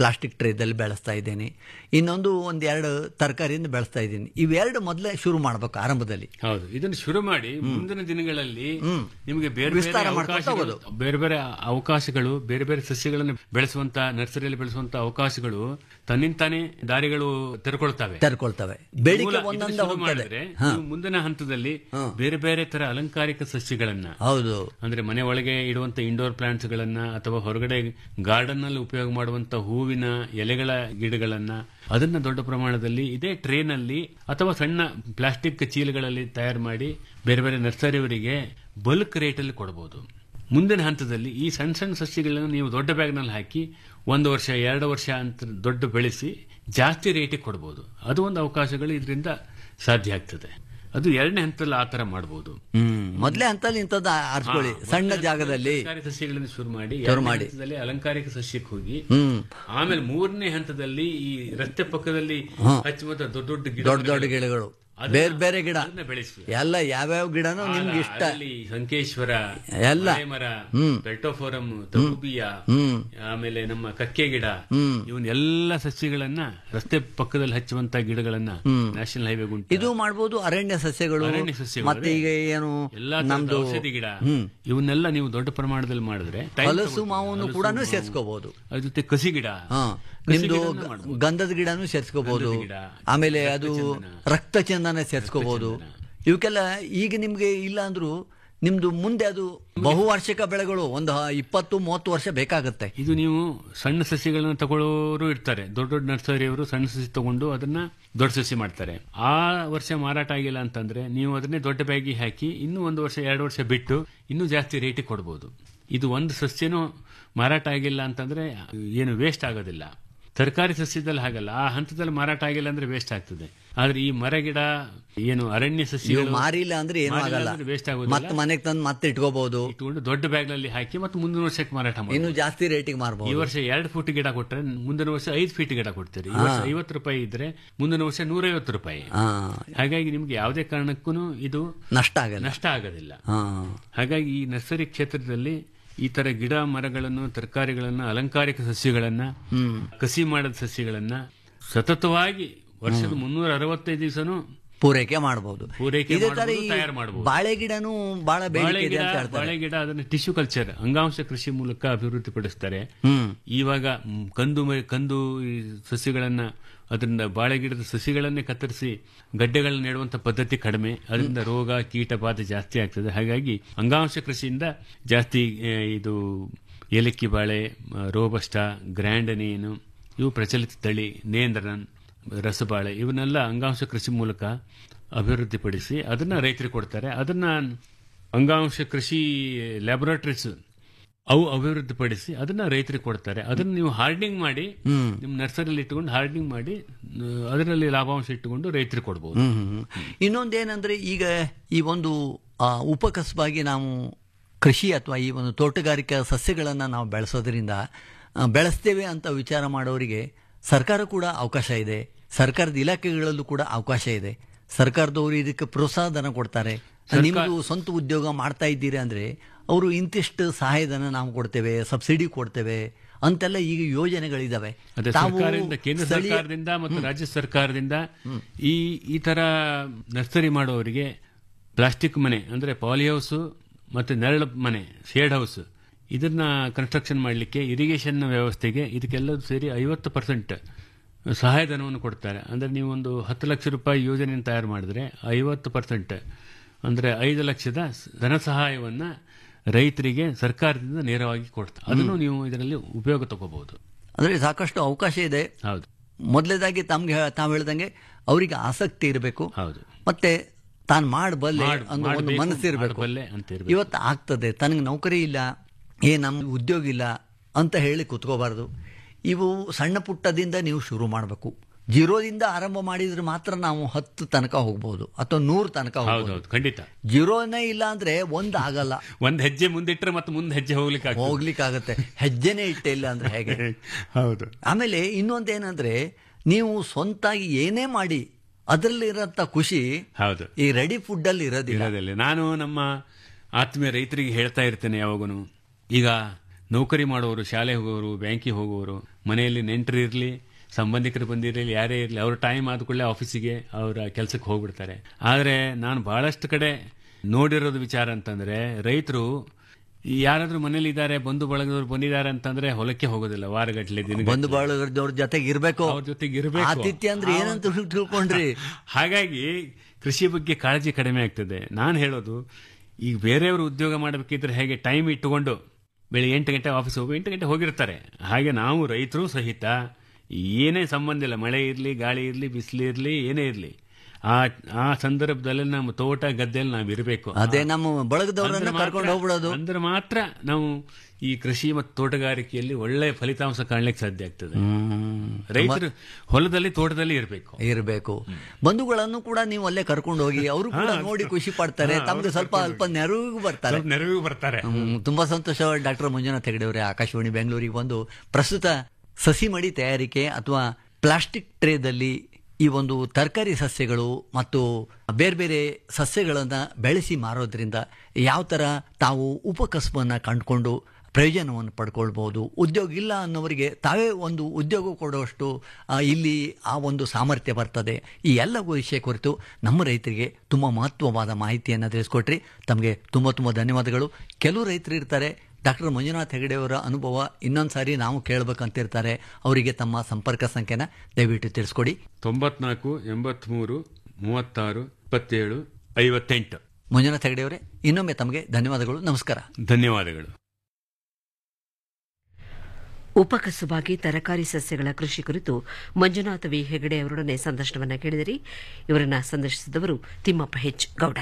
ಪ್ಲಾಸ್ಟಿಕ್ ಟ್ರೇದಲ್ಲಿ ಬೆಳೆಸ್ತಾ ಇದ್ದೀನಿ ಇನ್ನೊಂದು ಒಂದೆರಡು ತರಕಾರಿಯಿಂದ ಬೆಳೆಸ್ತಾ ಇದ್ದೀನಿ ಇವೆರಡು ಮೊದಲೇ ಶುರು ಮಾಡಬೇಕು ಆರಂಭದಲ್ಲಿ
ಹೌದು ಇದನ್ನು ಶುರು ಮಾಡಿ ಮುಂದಿನ ದಿನಗಳಲ್ಲಿ ನಿಮಗೆ ಬೇರೆ ಬೇರೆ
ವಿಸ್ತಾರ ಮಾಡ್ಕೊತಾ
ಅವಕಾಶಗಳು ಬೇರೆ ಬೇರೆ ಅವಕಾಶಗಳು ಬೇರೆ ಬೇರೆ ಸಸ್ಯಗಳನ್ನು ಬೆಳೆಸುವಂತ ನರ್ಸರಿಯಲ್ಲಿ ಬೆಳೆಸುವಂತ ಅವಕಾಶಗಳು ತನ್ನಿಂತಾನೇ ದಾರಿಗಳು ತೆರೆಕೊಳ್ತವೆ
ತೆರ್ಕೊಳ್ತವೆ ಬೇಡಿಕೆ
ಮೂಲ ಇದನ್ನು
ಒಂದೊಂದ
ಶುರು
ಹೋಗ್ತದೆ
ಮಾಡಿದ್ರೆ ನೀವು ಮುಂದಿನ ಹಂತದಲ್ಲಿ ಬೇರೆ ಬೇರೆ ತರ ಅಲಂಕಾರಿಕ ಸಸ್ಯಗಳನ್ನ
ಹೌದು
ಅಂದ್ರೆ ಮನೆ ಒಳಗೆ ಇಡುವಂತ ಇಂಡೋರ್ ಪ್ಲಾಂಟ್ಸ್ ಗಳನ್ನ ಅಥವಾ ಹೊರಗಡೆ ಗಾರ್ಡನ್ ನಲ್ಲಿ ಉಪಯೋಗ ಮಾಡುವಂತ ಹೂವಿನ ಎಲೆಗಳ ಗಿಡಗಳನ್ನ ಅದನ್ನ ದೊಡ್ಡ ಪ್ರಮಾಣದಲ್ಲಿ ಇದೇ ಟ್ರೇನ್ ಅಲ್ಲಿ ಅಥವಾ ಸಣ್ಣ ಪ್ಲಾಸ್ಟಿಕ್ ಚೀಲಗಳಲ್ಲಿ ತಯಾರು ಮಾಡಿ ಬೇರೆ ಬೇರೆ ನರ್ಸರಿಯವರಿಗೆ ಬಲ್ಕ್ ರೇಟ್ ಅಲ್ಲಿ ಕೊಡಬಹುದು ಮುಂದಿನ ಹಂತದಲ್ಲಿ ಈ ಸಣ್ಣ ಸಣ್ಣ ಸಸ್ಯಗಳನ್ನು ನೀವು ದೊಡ್ಡ ಬ್ಯಾಗ್ನಲ್ಲಿ ಹಾಕಿ ಒಂದು ವರ್ಷ ಎರಡು ವರ್ಷ ಅಂತ ದೊಡ್ಡ ಬೆಳೆಸಿ ಜಾಸ್ತಿ ರೇಟಿಗೆ ಕೊಡಬಹುದು ಅದು ಒಂದು ಅವಕಾಶಗಳು ಇದರಿಂದ ಸಾಧ್ಯ ಆಗ್ತದೆ ಅದು ಎರಡನೇ ಹಂತದಲ್ಲಿ ಆ ತರ ಮಾಡಬಹುದು
ಹ್ಮ್ ಮೊದಲೇ ಅಂತಲ್ಲಿ ಇಂಥದ್ದು ಆರಿಸ್ಕೊಳ್ಳಿ ಸಣ್ಣ ಜಾಗದಲ್ಲಿ
ಅಲಂಕಾರಿಕ ಸಸ್ಯಗಳಿಂದ ಶುರು ಮಾಡಿ
ಶುರು
ಎರಡನೇ
ಮಾಡಿ.
ಹಂತದಲ್ಲಿ ಅಲಂಕಾರಿಕ ಸಸ್ಯಕ್ಕೆ ಹೋಗಿ
ಹ್ಮ್
ಆಮೇಲೆ ಮೂರನೇ ಹಂತದಲ್ಲಿ ಈ ರಸ್ತೆ ಪಕ್ಕದಲ್ಲಿ ಹಚ್ಚುವಂತ ದೊಡ್ಡ ದೊಡ್ಡ ಗಿಡ
ದೊಡ್ಡ ದೊಡ್ಡ ಗಿಡಗಳು ಬೇರೆ ಬೇರೆ ಗಿಡ
ಅದನ್ನ ಬೆಳೆಸಿ
ಎಲ್ಲ ಯಾವ್ಯಾವ ಗಿಡನೂ ನಿಮ್ಗೆ ಇಷ್ಟ
ಅಲ್ಲಿ ಸಂಕೇಶ್ವರ
ಎಲ್ಲ.
ಮರ
ಹ್ಮ್.
ಬೆಲ್ಟೋಫೋರಂ ತರುಬಿಯ
ಹ್ಮ್
ಆಮೇಲೆ ನಮ್ಮ ಕಕ್ಕೆ ಗಿಡ
ಹ್ಮ್.
ಇವನ್ ಎಲ್ಲ ಸಸ್ಯಗಳನ್ನ ರಸ್ತೆ ಪಕ್ಕದಲ್ಲಿ ಹಚ್ಚುವಂತ ಗಿಡಗಳನ್ನ ನ್ಯಾಷನಲ್ ಹೈವೇ ಗುಂಟ
ಇದು ಮಾಡ್ಬೋದು ಅರಣ್ಯ ಸಸಸ್ಯಗಳು
ಅರಣ್ಯ ಸಸ್ಯಗಳು.
ಮತ್ತೆ ಈಗ ಏನು
ಎಲ್ಲಾ ತರದ
ನಮ್ದು
ಔಷಧಿ ಗಿಡ
ಹ್ಮ್.
ಇವನ್ನೆಲ್ಲ ನೀವು ದೊಡ್ಡ ಪ್ರಮಾಣದಲ್ಲಿ ಮಾಡಿದ್ರೆ time
ಹಲಸು
ತಗೊಳ್ತದೆ.
ಮಾವನ್ನು
ಹಲಸು,
ಕೂಡ
ಮಾವು.
ಸೇರ್ಸ್ಕೋಬಹುದು
ಅದ್ರ ಜೊತೆ ಕಸಿ ಗಿಡ
ಹಾ
ಕಸಿ
ನಿಮ್ದು
ಗಿಡನ ಮಾಡ್ಬೋದು.
ಗಂಧದ ಗಿಡನೂ ಸೇರ್ಸ್ಕೋಬಹುದು
ಗಂಧದ ಗಿಡ,
ಆಮೇಲೆ ಅದು
ರಕ್ತಚಂದನ.
ರಕ್ತ ಚಂದನ ಸೇರ್ಸ್ಕೋಬಹುದು ಇವಕ್ಕೆಲ್ಲ ಈಗ ನಿಮ್ಗೆ ಇಲ್ಲ ಅಂದ್ರೂ ನಿಮ್ದು ಮುಂದೆ ಅದು ಬಹುವಾರ್ಷಿಕ ಬೆಳೆಗಳು ಒಂದು ಇಪ್ಪತ್ತು ಮೂವತ್ತು ವರ್ಷ ಬೇಕಾಗುತ್ತೆ
ಇದು ನೀವು ಸಣ್ಣ ಸಸ್ಯಗಳನ್ನ ತಗೊಳ್ಳೋರು ಇರ್ತಾರೆ ದೊಡ್ಡ ದೊಡ್ಡ ನರ್ಸರಿಯವರು ಸಣ್ಣ ಸಸಿ ತಗೊಂಡು ಅದನ್ನ ದೊಡ್ಡ ಸಸಿ ಮಾಡ್ತಾರೆ ಆ ವರ್ಷ ಮಾರಾಟ ಆಗಿಲ್ಲ ಅಂತಂದ್ರೆ ನೀವು ಅದನ್ನೇ ದೊಡ್ಡ ಬ್ಯಾಗಿ ಹಾಕಿ ಇನ್ನೂ ಒಂದು ವರ್ಷ ಎರಡು ವರ್ಷ ಬಿಟ್ಟು ಇನ್ನೂ ಜಾಸ್ತಿ ರೇಟಿಗೆ ಕೊಡ್ಬೋದು ಇದು ಒಂದು ಸಸ್ಯನೂ ಮಾರಾಟ ಆಗಿಲ್ಲ ಅಂತಂದ್ರೆ ಏನು ವೇಸ್ಟ್ ಆಗೋದಿಲ್ಲ ತರಕಾರಿ ಸಸ್ಯದಲ್ಲಿ ಹಾಗಲ್ಲ ಆ ಹಂತದಲ್ಲಿ ಮಾರಾಟ ಆಗಿಲ್ಲ ಅಂದ್ರೆ ವೇಸ್ಟ್ ಆಗ್ತದೆ ಆದ್ರೆ ಈ ಮರ ಗಿಡ ಏನು ಅರಣ್ಯ
ನೀವು
ಸಸ್ಯಗಳು
ಮಾರಿಲ್ಲ ಅಂದ್ರೆ ಏನು
ಮಾರಿಲ್ಲ
ಆಗಲ್ಲ
ಅಂದ್ರೆ waste ಆಗೋದಿಲ್ಲ.
ಮತ್ತೆ ಮನೆಗೆ ತಂದು ಮತ್ತೆ ಇಟ್ಕೋಬಹುದು
ಇಟ್ಕೊಂಡು ದೊಡ್ಡ ಬ್ಯಾಗ್ ನಲ್ಲಿ ಹಾಕಿ ಮತ್ತೆ ಮುಂದಿನ ವರ್ಷಕ್ಕೆ ಮಾರಾಟ ಮಾಡಿ
ಇನ್ನು ಜಾಸ್ತಿ ರೇಟಿಗೆ
ಈ
ಮಾರಬಹುದು
ವರ್ಷ ಎರಡು ಫುಟ್ ಗಿಡ ಕೊಟ್ಟರೆ ಮುಂದಿನ ವರ್ಷ ಐದು ಫೀಟ್ ಗಿಡ ಕೊಡ್ತೀರಿ ಈ ವರ್ಷ ಐವತ್ತು ರೂಪಾಯಿ ಇದ್ರೆ ಮುಂದಿನ ವರ್ಷ ನೂರೈವತ್ತು ರೂಪಾಯಿ
ಹಾ
ಹಾಗಾಗಿ ನಿಮ್ಗೆ ಯಾವುದೇ ಕಾರಣಕ್ಕೂ ಇದು
ನಷ್ಟ ಆಗಲ್ಲ
ನಷ್ಟ ಆಗೋದಿಲ್ಲ
ಹಾ
ಹಾಗಾಗಿ ಈ ನರ್ಸರಿ ಕ್ಷೇತ್ರದಲ್ಲಿ ಈ ತರ ಗಿಡ ಮರಗಳನ್ನು ತರಕಾರಿಗಳನ್ನ ಅಲಂಕಾರಿಕ ಸಸ್ಯಗಳನ್ನ ಕಸಿ ಮಾಡದ ಸಸ್ಯಗಳನ್ನ ಸತತವಾಗಿ ವರ್ಷದ ಮುನ್ನೂರ ಅರವತ್ತೈದು ದಿವಸನೂ
ಪೂರೈಕೆ ಮಾಡಬಹುದು
ಪೂರೈಕೆ
ಇದೇ ತರ
ಮಾಡ್ಬೋದು,
ಈ
ತಯಾರು ಮಾಡ್ಬೋದು.
ಬಾಳೆ ಗಿಡನೂ ಬಹಳ
ಬಾಳೆ
ಬೇಡಿಕೆ ಇದೆ
ಗಿಡ
ಅಂತ ಹೇಳ್ತಾರೆ
ಬಾಳೆ ಗಿಡ ಅದನ್ನು ಟಿಶ್ಯೂ ಕಲ್ಚರ್ ಅಂಗಾಂಶ ಕೃಷಿ ಮೂಲಕ ಅಭಿವೃದ್ಧಿಪಡಿಸ್ತಾರೆ
ಹ್ಮ್
ಇವಾಗ ಮ್, ಕಂದು ಮ- ಕಂದು ಈ ಸಸ್ಯಗಳನ್ನ ಅದರಿಂದ ಬಾಳೆ ಗಿಡದ ಸಸಿಗಳನ್ನೇ ಕತ್ತರಿಸಿ ಗಡ್ಡೆಗಳನ್ನ ನೆಡುವಂತ ಪದ್ಧತಿ ಕಡಿಮೆ ಅದರಿಂದ ರೋಗ ಕೀಟ ಬಾಧೆ ಜಾಸ್ತಿ ಆಗ್ತದೆ ಹಾಗಾಗಿ ಅಂಗಾಂಶ ಕೃಷಿಯಿಂದ ಜಾಸ್ತಿ ಆ, ಇದು ಏಲಕ್ಕಿ ಬಾಳೆ ಮ, ರೋಬಸ್ಟ ಗ್ರ್ಯಾಂಡನೇನು ಇವು ಪ್ರಚಲಿತ ತಳಿ ನೇಂದ್ರನ್ ರಸಬಾಳೆ ಇವನ್ನೆಲ್ಲ ಅಂಗಾಂಶ ಕೃಷಿ ಮೂಲಕ ಅಭಿವೃದ್ಧಿಪಡಿಸಿ ಅದನ್ನ ರೈತರಿಗೆ ಕೊಡ್ತಾರೆ ಅದನ್ನ ಅಂಗಾಂಶ ಕೃಷಿ ಲ್ಯಾಬೊರೇಟರೀಸ್ ಅವು ಅಭಿವೃದ್ಧಿಪಡಿಸಿ ಅದನ್ನ ರೈತರಿಗೆ ಕೊಡ್ತಾರೆ ಅದನ್ನ ನೀವು ಹಾರ್ಡಿಂಗ್ ಮಾಡಿ ನಿಮ್ಮ ನರ್ಸರಿಯಲ್ಲಿ ಇಟ್ಟುಕೊಂಡು ಹಾರ್ಡಿಂಗ್ ಮಾಡಿ ಆ, ಅದರಲ್ಲಿ ಲಾಭಾಂಶ ಇಟ್ಟುಕೊಂಡು ರೈತರಿಗೆ ಕೊಡಬಹುದು
ಹ್ಮ್ ಹ್ಮ್, ಹ್ಮ್. ಇನ್ನೊಂದೇನಂದ್ರೆ ಈಗ ಈ ಒಂದು ಆ, ಉಪಕಸಬಾಗಿ ನಾವು ಕೃಷಿ ಅಥವಾ ಈ ಒಂದು ತೋಟಗಾರಿಕಾ ಸಸ್ಯಗಳನ್ನು ನಾವು ಬೆಳೆಸೋದ್ರಿಂದ ಆ, ಬೆಳೆಸ್ತೇವೆ ಅಂತ ವಿಚಾರ ಮಾಡೋರಿಗೆ ಸರ್ಕಾರ ಕೂಡ ಅವಕಾಶ ಇದೆ ಸರ್ಕಾರದ ಇಲಾಖೆಗಳಲ್ಲೂ ಕೂಡ ಅವಕಾಶ ಇದೆ ಸರ್ಕಾರದವರು ಇದಕ್ಕೆ ಪ್ರೋತ್ಸಾಹಧನ ಕೊಡ್ತಾರೆ ನಿಮ್ದು ಸ್ವಂತ ಉದ್ಯೋಗ ಮಾಡ್ತಾ ಇದ್ದೀರಿ ಅಂದ್ರೆ ಅವರು ಇಂತಿಷ್ಟು ಸಹಾಯಧನ ನಾವು ಕೊಡ್ತೇವೆ ಸಬ್ಸಿಡಿ ಕೊಡ್ತೇವೆ ಅಂತೆಲ್ಲ ಈಗ ಯೋಜನೆಗಳಿದಾವೆ
ಅದೇ
ತಾವು
ಸರ್ಕಾರದಿಂದ ಕೇಂದ್ರ
ಸ್ಥಳೀಯ-
ಸರ್ಕಾರದಿಂದ ಮತ್ತು ರಾಜ್ಯ ಸರ್ಕಾರದಿಂದ ಈ ಈ ತರ ನರ್ಸರಿ ಮಾಡೋವರಿಗೆ ಪ್ಲಾಸ್ಟಿಕ್ ಮನೆ ಅಂದ್ರೆ ಪಾಲಿ ಹೌಸ್ ಮತ್ತೆ ನೆರಳು ಮನೆ ಶೇಡ್ ಹೌಸ್ ಇದನ್ನ ಕನ್ಸ್ಟ್ರಕ್ಷನ್ ಮಾಡಲಿಕ್ಕೆ ಇರಿಗೇಷನ್ ವ್ಯವಸ್ಥೆಗೆ ಇದಕ್ಕೆಲ್ಲ ಸೇರಿ ಐವತ್ತು ಪರ್ಸೆಂಟ್ ಸಹಾಯಧನವನ್ನು ಕೊಡ್ತಾರೆ ಅಂದ್ರೆ ನೀವು ಒಂದು ಹತ್ತು ಲಕ್ಷ ರೂಪಾಯಿ ಯೋಜನೆಯನ್ನು ತಯಾರು ಮಾಡಿದ್ರೆ ಐವತ್ತು ಪರ್ಸೆಂಟ್ ಅಂದ್ರೆ ಐದು ಲಕ್ಷದ ಧನ ಸಹಾಯವನ್ನ ರೈತರಿಗೆ ಸರ್ಕಾರದಿಂದ ನೇರವಾಗಿ ಕೊಡ್ತಾರೆ ಅದನ್ನು ನೀವು ಇದರಲ್ಲಿ ಉಪಯೋಗ ತಗೋಬಹುದು
ಅಂದ್ರೆ ಸಾಕಷ್ಟು ಅವಕಾಶ ಇದೆ
ಹೌದು
ಮೊದಲೇದಾಗಿ ತಮ್ಗೆ ತಾವು ಹೇಳ್ದಂಗೆ ಅವರಿಗೆ ಆಸಕ್ತಿ ಇರಬೇಕು
ಹೌದು
ಮತ್ತೆ ತಾನು ಮಾಡಬಲ್ಲೆ
ಮಾಡ್-
ಅನ್ನೋ ಒಂದು
ಮಾಡ್ಬೇಕು,
ಮನಸ್ಸು ಇರಬೇಕು
ಮಾಡ್ಬಲ್ಲೆ ಅಂತ ಇರ್ಬೇಕು.
ಇವತ್ತು ಆಗ್ತದೆ ತನಗೆ ನೌಕರಿ ಇಲ್ಲ ಏ ನಮ್ಗೆ ಉದ್ಯೋಗ ಇಲ್ಲ ಅಂತ ಹೇಳಿ ಕುತ್ಕೋಬಾರ್ದು ಇವು ಸಣ್ಣ ಪುಟ್ಟದಿಂದ ನೀವು ಶುರು ಮಾಡಬೇಕು ಜೀರೋದಿಂದ ಆರಂಭ ಮಾಡಿದ್ರೆ ಮಾತ್ರ ನಾವು ಹತ್ತು ತನಕ ಹೋಗ್ಬೋದು ಅಥವಾ ನೂರು ತನಕ ಹೋಗ್ಬೋದು
ಹೌದೌದು ಖಂಡಿತ
ಜೀರೋನೇ ಇಲ್ಲ ಅಂದ್ರೆ ಒಂದು ಆಗಲ್ಲ
ಒಂದ್ ಹೆಜ್ಜೆ ಮುಂದಿಟ್ರೆ ಮತ್ತೆ ಮುಂದೆ ಹೆಜ್ಜೆ ಹೋಗ್ಲಿಕ್ಕೆ ಆಗ್ತದೆ.
ಹೋಗ್ಲಿಕ್ಕಾಗತ್ತೆ ಹೆಜ್ಜೆನೇ ಇಟ್ಟೆ ಇಲ್ಲ ಅಂದ್ರೆ ಹೇಗೆ
ಹೌದು
ಆಮೇಲೆ ಇನ್ನೊಂದೇನಂದ್ರೆ ನೀವು ಸ್ವಂತಾಗಿ ಏನೇ ಮಾಡಿ ಅದರಲ್ಲಿರೋಂಥ ಖುಷಿ
ಹೌದು
ಈ ರೆಡಿ ಫುಡ್ ಅಲ್ಲಿ ಇರೋದಿಲ್ಲ
ಇರೋದಿಲ್ಲ ನಾನು ನಮ್ಮ ಆತ್ಮೀಯ ರೈತರಿಗೆ ಹೇಳ್ತಾ ಇರ್ತೇನೆ ಯಾವಾಗನು ಈಗ ನೌಕರಿ ಮಾಡುವವರು ಶಾಲೆ ಹೋಗೋರು ಬ್ಯಾಂಕಿಗೆ ಹೋಗುವವರು ಮನೆಯಲ್ಲಿ ನೆಂಟರು ಇರಲಿ ಸಂಬಂಧಿಕರು ಬಂದಿರಲಿ ಯಾರೇ ಇರಲಿ ಅವ್ರ ಟೈಮ್ ಆದ ಕೂಡಲೇ ಆಫೀಸಿಗೆ ಅವರ ಕೆಲಸಕ್ಕೆ ಹೋಗ್ಬಿಡ್ತಾರೆ ಆದರೆ ನಾನು ಬಹಳಷ್ಟು ಕಡೆ ನೋಡಿರೋದು ವಿಚಾರ ಅಂತಂದ್ರೆ ರೈತರು ಯಾರಾದ್ರೂ ಮನೇಲಿ ಇದ್ದಾರೆ ಬಂಧು ಬಳಗದವ್ರು ಬಂದಿದ್ದಾರೆ ಅಂತಂದ್ರೆ ಹೊಲಕ್ಕೆ ಹೋಗೋದಿಲ್ಲ ವಾರಗಟ್ಲೆ ದಿನ
ಬಂಧು ಬಾಳಗರದವ್ರ ಜೊತೆಗೆ ಇರ್ಬೇಕು
ಅವ್ರ ಜೊತೆಗೆ ಇರಬೇಕು
ಆತಿಥ್ಯ ಅಂದ್ರೆ ಏನಂತ ತಿಳ್ಕೊಂಡ್ರಿ
ಹಾಗಾಗಿ ಕೃಷಿ ಬಗ್ಗೆ ಕಾಳಜಿ ಕಡಿಮೆ ಆಗ್ತದೆ ನಾನು ಹೇಳೋದು ಈಗ ಬೇರೆಯವರು ಉದ್ಯೋಗ ಮಾಡಬೇಕಿದ್ರೆ ಹೇಗೆ ಟೈಮ್ ಇಟ್ಟುಕೊಂಡು ಬೆಳಿಗ್ಗೆ ಎಂಟು ಗಂಟೆ ಆಫೀಸ್ ಹೋಗಿ ಎಂಟು ಗಂಟೆ ಹೋಗಿರ್ತಾರೆ ಹಾಗೆ ನಾವು ರೈತರು ಸಹಿತ ಏನೇ ಸಂಬಂಧ ಇಲ್ಲ ಮಳೆ ಇರಲಿ ಗಾಳಿ ಇರಲಿ ಬಿಸಿಲು ಇರಲಿ ಏನೇ ಇರಲಿ ಆ ಆ ಸಂದರ್ಭದಲ್ಲಿ ನಮ್ಮ ತೋಟ ಗದ್ದೆಯಲ್ಲಿ ನಾವು ಇರಬೇಕು
ಅದೇ ನಮ್ಮ ಬಳಗದವ್ರನ್ನ
ಅಂದ್ರೆ ಮಾತ್ರ-
ಕರ್ಕೊಂಡು ಹೋಗ್ಬಿಡೋದು
ಅಂದ್ರೆ ಮಾತ್ರ ನಾವು ಈ ಕೃಷಿ ಮತ್ತು ತೋಟಗಾರಿಕೆಯಲ್ಲಿ ಒಳ್ಳೆ ಫಲಿತಾಂಶ ಕಾಣ್ಲಿಕ್ಕೆ ಸಾಧ್ಯ ಆಗ್ತದೆ ರೈತರು ಹೊಲದಲ್ಲಿ ತೋಟದಲ್ಲಿ ಇರಬೇಕು
ಇರಬೇಕು ಬಂಧುಗಳನ್ನು ಕೂಡ ನೀವು ಅಲ್ಲೇ ಕರ್ಕೊಂಡು ಹೋಗಿ ಅವರು ಕೂಡ ನೋಡಿ ಖುಷಿ ಪಡ್ತಾರೆ ತಮ್ಗೆ ಸ್ವಲ್ಪ ಅಲ್ಪ ನೆರವಿಗೂ ಬರ್ತಾರೆ
ಸ್ವಲ್ಪ ನೆರವಿಗೆ ಬರ್ತಾರೆ
ಹ್ಮ್, ತುಂಬಾ ಸಂತೋಷ ಡಾಕ್ಟರ್ ಮಂಜುನಾಥ್ ಹೆಗಡೆ ಅವರೇ ಆಕಾಶವಾಣಿ ಬೆಂಗಳೂರಿಗೆ ಬಂದು ಪ್ರಸ್ತುತ ಸಸಿ ಮಡಿ ತಯಾರಿಕೆ ಅಥವಾ ಪ್ಲಾಸ್ಟಿಕ್ ಟ್ರೇದಲ್ಲಿ ಈ ಒಂದು ತರಕಾರಿ ಸಸ್ಯಗಳು ಮತ್ತು ಬೇರೆ ಬೇರೆ ಸಸ್ಯಗಳನ್ನು ಬೆಳೆಸಿ ಮಾರೋದ್ರಿಂದ ಯಾವ ಥರ ತಾವು ಉಪಕಸಬನ್ನು ಕಂಡುಕೊಂಡು ಪ್ರಯೋಜನವನ್ನು ಪಡ್ಕೊಳ್ಬೋದು ಉದ್ಯೋಗ ಇಲ್ಲ ಅನ್ನೋರಿಗೆ ತಾವೇ ಒಂದು ಉದ್ಯೋಗ ಕೊಡುವಷ್ಟು ಆ, ಇಲ್ಲಿ ಆ ಒಂದು ಸಾಮರ್ಥ್ಯ ಬರ್ತದೆ ಈ ಎಲ್ಲ ವಿಷಯ ಕುರಿತು ನಮ್ಮ ರೈತರಿಗೆ ತುಂಬ ಮಹತ್ವವಾದ ಮಾಹಿತಿಯನ್ನು ತಿಳಿಸ್ಕೊಟ್ರಿ ತಮಗೆ ತುಂಬ ತುಂಬ ಧನ್ಯವಾದಗಳು ಕೆಲವು ರೈತರು ಇರ್ತಾರೆ ಡಾಕ್ಟರ್ ಮಂಜುನಾಥ್ ಹೆಗಡೆಯವರ ಅನುಭವ ಇನ್ನೊಂದು ಸಾರಿ ನಾವು ಕೇಳಬೇಕಂತಿರ್ತಾರೆ ಅವರಿಗೆ ತಮ್ಮ ಸಂಪರ್ಕ ಸಂಖ್ಯೆನ ದಯವಿಟ್ಟು ತಿಳಿಸ್ಕೊಡಿ
ತೊಂಬತ್ನಾಲ್ಕು ಎಂಬತ್ಮೂರು ಮೂವತ್ತಾರು ಇಪ್ಪತ್ತೇಳು ಐವತ್ತೆಂಟು
ಮಂಜುನಾಥ್ ಹೆಗಡೆಯವರೇ ಇನ್ನೊಮ್ಮೆ ತಮಗೆ ಧನ್ಯವಾದಗಳು ನಮಸ್ಕಾರ
ಧನ್ಯವಾದಗಳು
ಉಪಕಸುಬಾಗಿ ತರಕಾರಿ ಸಸ್ಯಗಳ ಕೃಷಿ ಕುರಿತು ಮಂಜುನಾಥ ವಿ ಹೆಗಡೆ ಅವರೊಡನೆ ಸಂದರ್ಶನವನ್ನ ಕೇಳಿದಿರಿ ಇವರನ್ನ ಸಂದರ್ಶಿಸಿದವರು ತಿಮ್ಮಪ್ಪ ಹೆಚ್ ಗೌಡ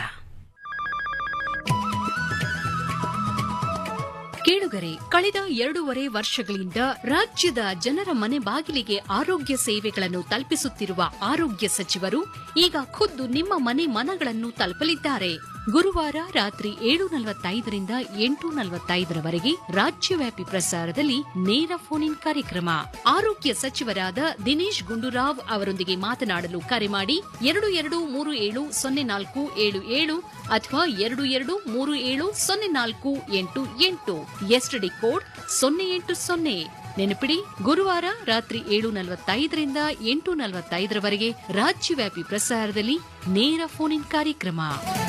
ಕೇಳುಗರೆ ಕಳೆದ ಎರಡೂವರೆ ವರ್ಷಗಳಿಂದ ರಾಜ್ಯದ ಜನರ ಮನೆ ಬಾಗಿಲಿಗೆ ಆರೋಗ್ಯ ಸೇವೆಗಳನ್ನು ತಲುಪಿಸುತ್ತಿರುವ ಆರೋಗ್ಯ ಸಚಿವರು ಈಗ ಖುದ್ದು ನಿಮ್ಮ ಮನೆ ಮನಗಳನ್ನು ತಲುಪಲಿದ್ದಾರೆ ಗುರುವಾರ ರಾತ್ರಿ ಏಳು ನಲವತ್ತೈದರಿಂದ ಎಂಟು ನಲವತ್ತೈದರವರೆಗೆ ರಾಜ್ಯವ್ಯಾಪಿ ಪ್ರಸಾರದಲ್ಲಿ ನೇರ ಫೋನ್ ಇನ್ ಕಾರ್ಯಕ್ರಮ ಆರೋಗ್ಯ ಸಚಿವರಾದ ದಿನೇಶ್ ಗುಂಡೂರಾವ್ ಅವರೊಂದಿಗೆ ಮಾತನಾಡಲು ಕರೆ ಮಾಡಿ ಎರಡು ಎರಡು ಮೂರು ಏಳು ಸೊನ್ನೆ ನಾಲ್ಕು ಏಳು ಏಳು ಅಥವಾ ಎರಡು ಎರಡು ಮೂರು ಏಳು ಸೊನ್ನೆ ನಾಲ್ಕು ಎಂಟು ಎಂಟು ಎಸ್ಟಿಡಿ ಕೋಡ್ ಸೊನ್ನೆ ಎಂಟು ಸೊನ್ನೆ ನೆನಪಿಡಿ ಗುರುವಾರ ರಾತ್ರಿ ಏಳು ನಲವತ್ತೈದರಿಂದ ಎಂಟು ನಲವತ್ತೈದರವರೆಗೆ ರಾಜ್ಯವ್ಯಾಪಿ ಪ್ರಸಾರದಲ್ಲಿ ನೇರ ಫೋನ್ ಇನ್ ಕಾರ್ಯಕ್ರಮ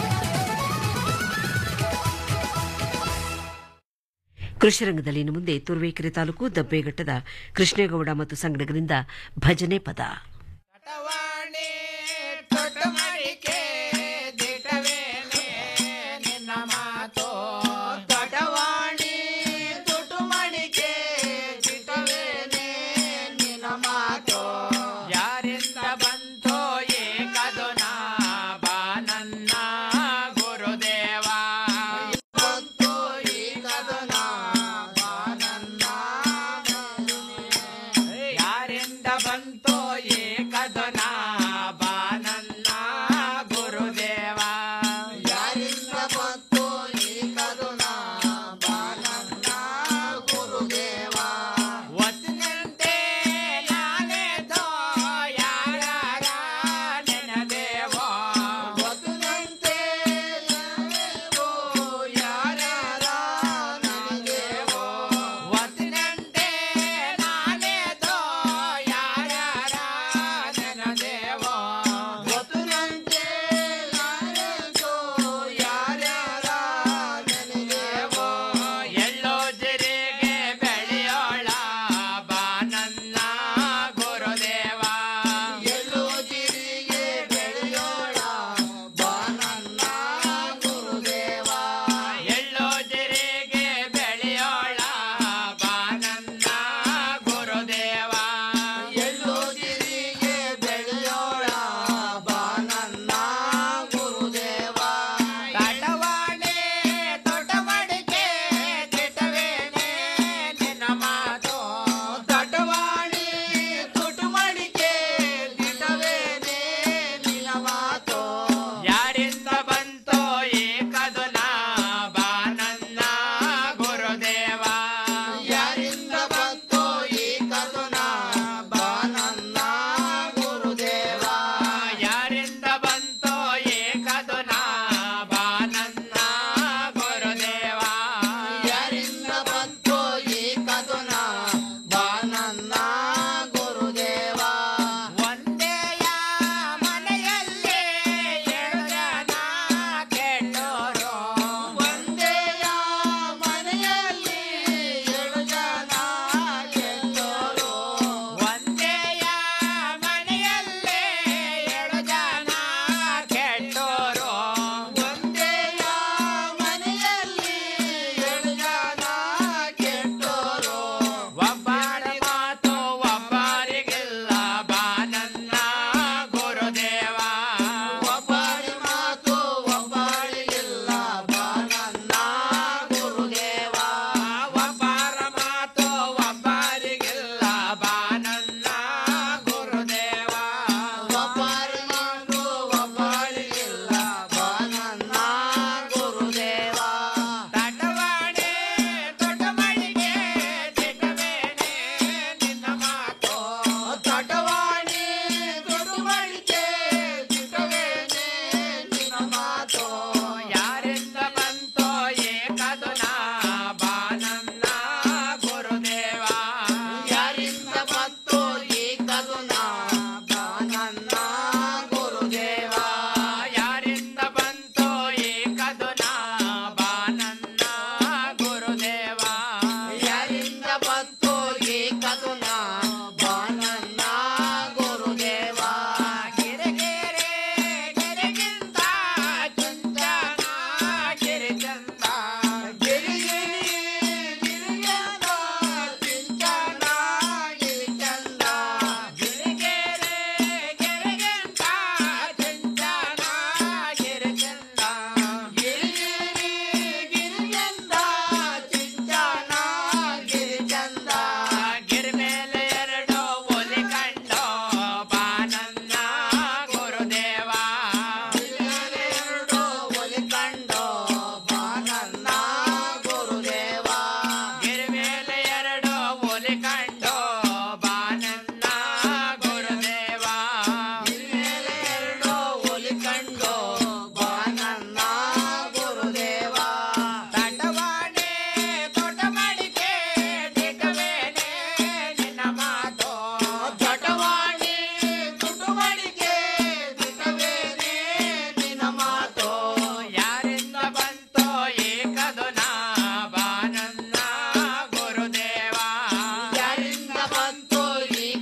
ಕೃಷಿ ರಂಗದಲ್ಲಿ ಇನ್ನು ಮುಂದೆ ತುರುವೇಕೆರೆ ತಾಲೂಕು ದಬ್ಬೆಘಟ್ಟದ ಕೃಷ್ಣೇಗೌಡ ಮತ್ತು ಸಂಗಡಗರಿಂದ ಭಜನೆ ಪದ
ಯಾರಿಂದ ಬಂತೋ ಏಕದುನ ಬಾನನ್ನ ಗುರುದೇವ ಬಂತೋ ಏಕದುನ ಬಾನನ್ನ ಯಾರಿಂದ ಬಂತೋ ಏಕದುನ ಬಾನನ್ನ ಗುರುದೇವ ಯಾರಿಂದ ಬಂತೋ ಏಕದುನ ಬಾನನ್ನ ಗುರುದೇವ ಒತ್ತಿನಂತೆ ನಾನೇದೋ ಯಾರಾರ ನೆನದೇವೋ ಒತ್ತಿನಂತೆ ನಾನೇದೋ ಯಾರಾರ ನೆನದೇವೋ ಒತ್ತಿನಂತೆ ನಾನೇದೋ ಯಾರಾರ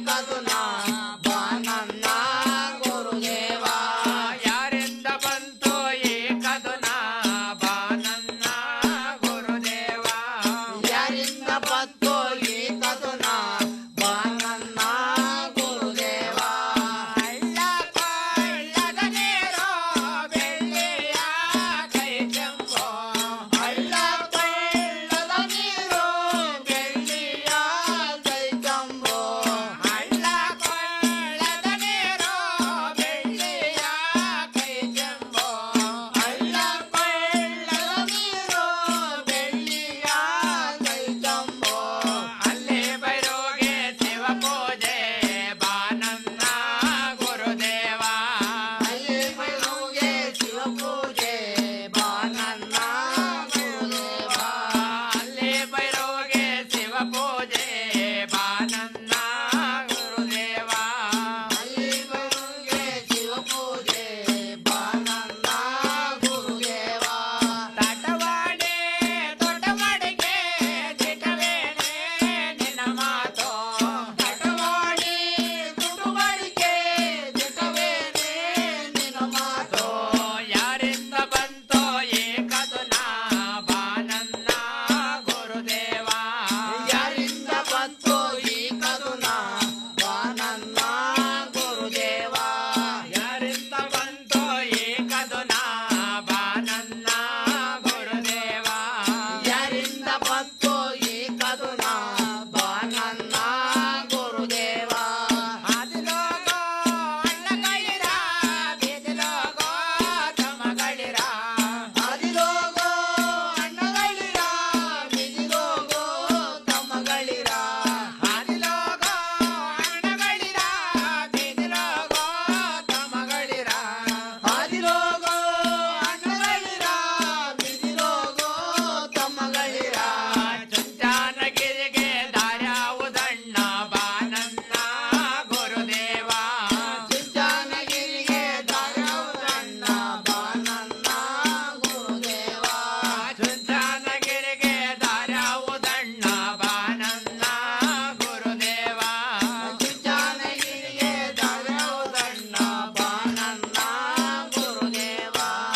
ಕದುನ ಬಾನನ್ನ ಗುರುದೇವ ಯಾರಿಂದ ಬಂತು ಈ ಕದುನ ಬಾನನ್ನ ಗುರುದೇವ ಯಾರಿಂದ ಬಂತು ಈ ಕದುನ ಬಾನನ್ನ ಗುರುದೇವ ಹಳ್ಳ ಕೊಳ್ಳದ ನೀರು ಬೆಳ್ಳಿಯ ಕೈ ಚೆಂಬು ಹಳ್ಳ ಕೊಳ್ಳದ ನೀರು ಬೆಳ್ಳಿಯ ಕೈ ಚೆಂಬು ಹಳ್ಳ ಕೊಳ್ಳದ ನೀರು ಬೆಳ್ಳಿಯ ಕೈ ಚೆಂಬು ಹಳ್ಳ ಕೊಳ್ಳದ ನೀರು ಬೆಳ್ಳಿಯ ಕೈ ಚೆಂಬು ಅಲ್ಲೇ ಬರೋಗೆ ಶಿವ ಪೂಜೆ ಬಾನನ್ನ ಗುರುದೇವ ಅಲ್ಲೇ ಬರೋಗೆ ಶಿವ ಪೂಜೆ ಬಾನನ್ನ ಗುರುದೇವ ಅಲ್ಲೇ ಬರೋಗೆ ಶಿವ ಪೂಜೆ ಬಾನನ್ನ ಗುರುದೇವ ಅಲ್ಲೇ ಬರೋಗೆ ಶಿವ ಪೂಜೆ ಬಾನನ್ನ ಗುರುದೇವ ತಟವಾಡೆ ದೊಡ್ಡ ಮಡಿಗೆ ದಿಟವೇನೆ ನಿನ್ನ ಮಾತು ತಟವಾಡೆ ದೊಡ್ಡ ಮಡಿಗೆ ದಿಟವೇನೆ ನಿನ್ನ ಮಾತು ಯಾರಿಂದ ಬಂತೋ ಏಕದುನ ಬಾನನ್ನ ಗುರುದೇವ ಯಾರಿಂದ ಬಂತೋ ಏಕದುನ ಬಾನನ್ನ ಗುರುದೇವ ಯಾರಿಂದ ಬಂತೋ ಏಕದುನ ಬಾನನ್ನ ಗುರುದೇವ ಯಾರಿಂದ ಬಂತೋ ಏಕದುನ ಬಾನನ್ನ ಗುರುದೇವ ಆದಿಲೋಗೋ ಅಣ್ಣಗಳಿರ ಬೀದಿಲೋಗೋ ತಮಗಳಿರ ಆದಿಲೋಗೋ ಅಣ್ಣಗಳಿರ ಬೀದಿಲೋಗೋ ತಮಗಳಿರ ಆದಿಲೋಗೋ ಅಣ್ಣಗಳಿರ ಬೀದಿಲೋಗೋ ತಮಗಳಿರ ಆದಿಲೋಗೋ ಅಣ್ಣಗಳಿರ ಬೀದಿಲೋಗೋ ತಮಗಳಿರ ಚುಂಚಾನಗಿರಿಗೆ ದಾರ್ಯಾವುದಣ್ಣ ಬಾನನ್ನ ಗುರುದೇವ ಚುಂಚಾನಗಿರಿಗೆ ದಾರ್ಯಾವುದಣ್ಣ ಬಾನನ್ನ ಗುರುದೇವ ಚುಂಚಾನಗಿರಿಗೆ ದಾರ್ಯಾವುದಣ್ಣ ಬಾನನ್ನ ಗುರುದೇವ ಚುಂಚಾನಗಿರಿಗೆ ದಾರ್ಯಾವುದಣ್ಣ ಬಾನನ್ನ ಗುರುದೇವ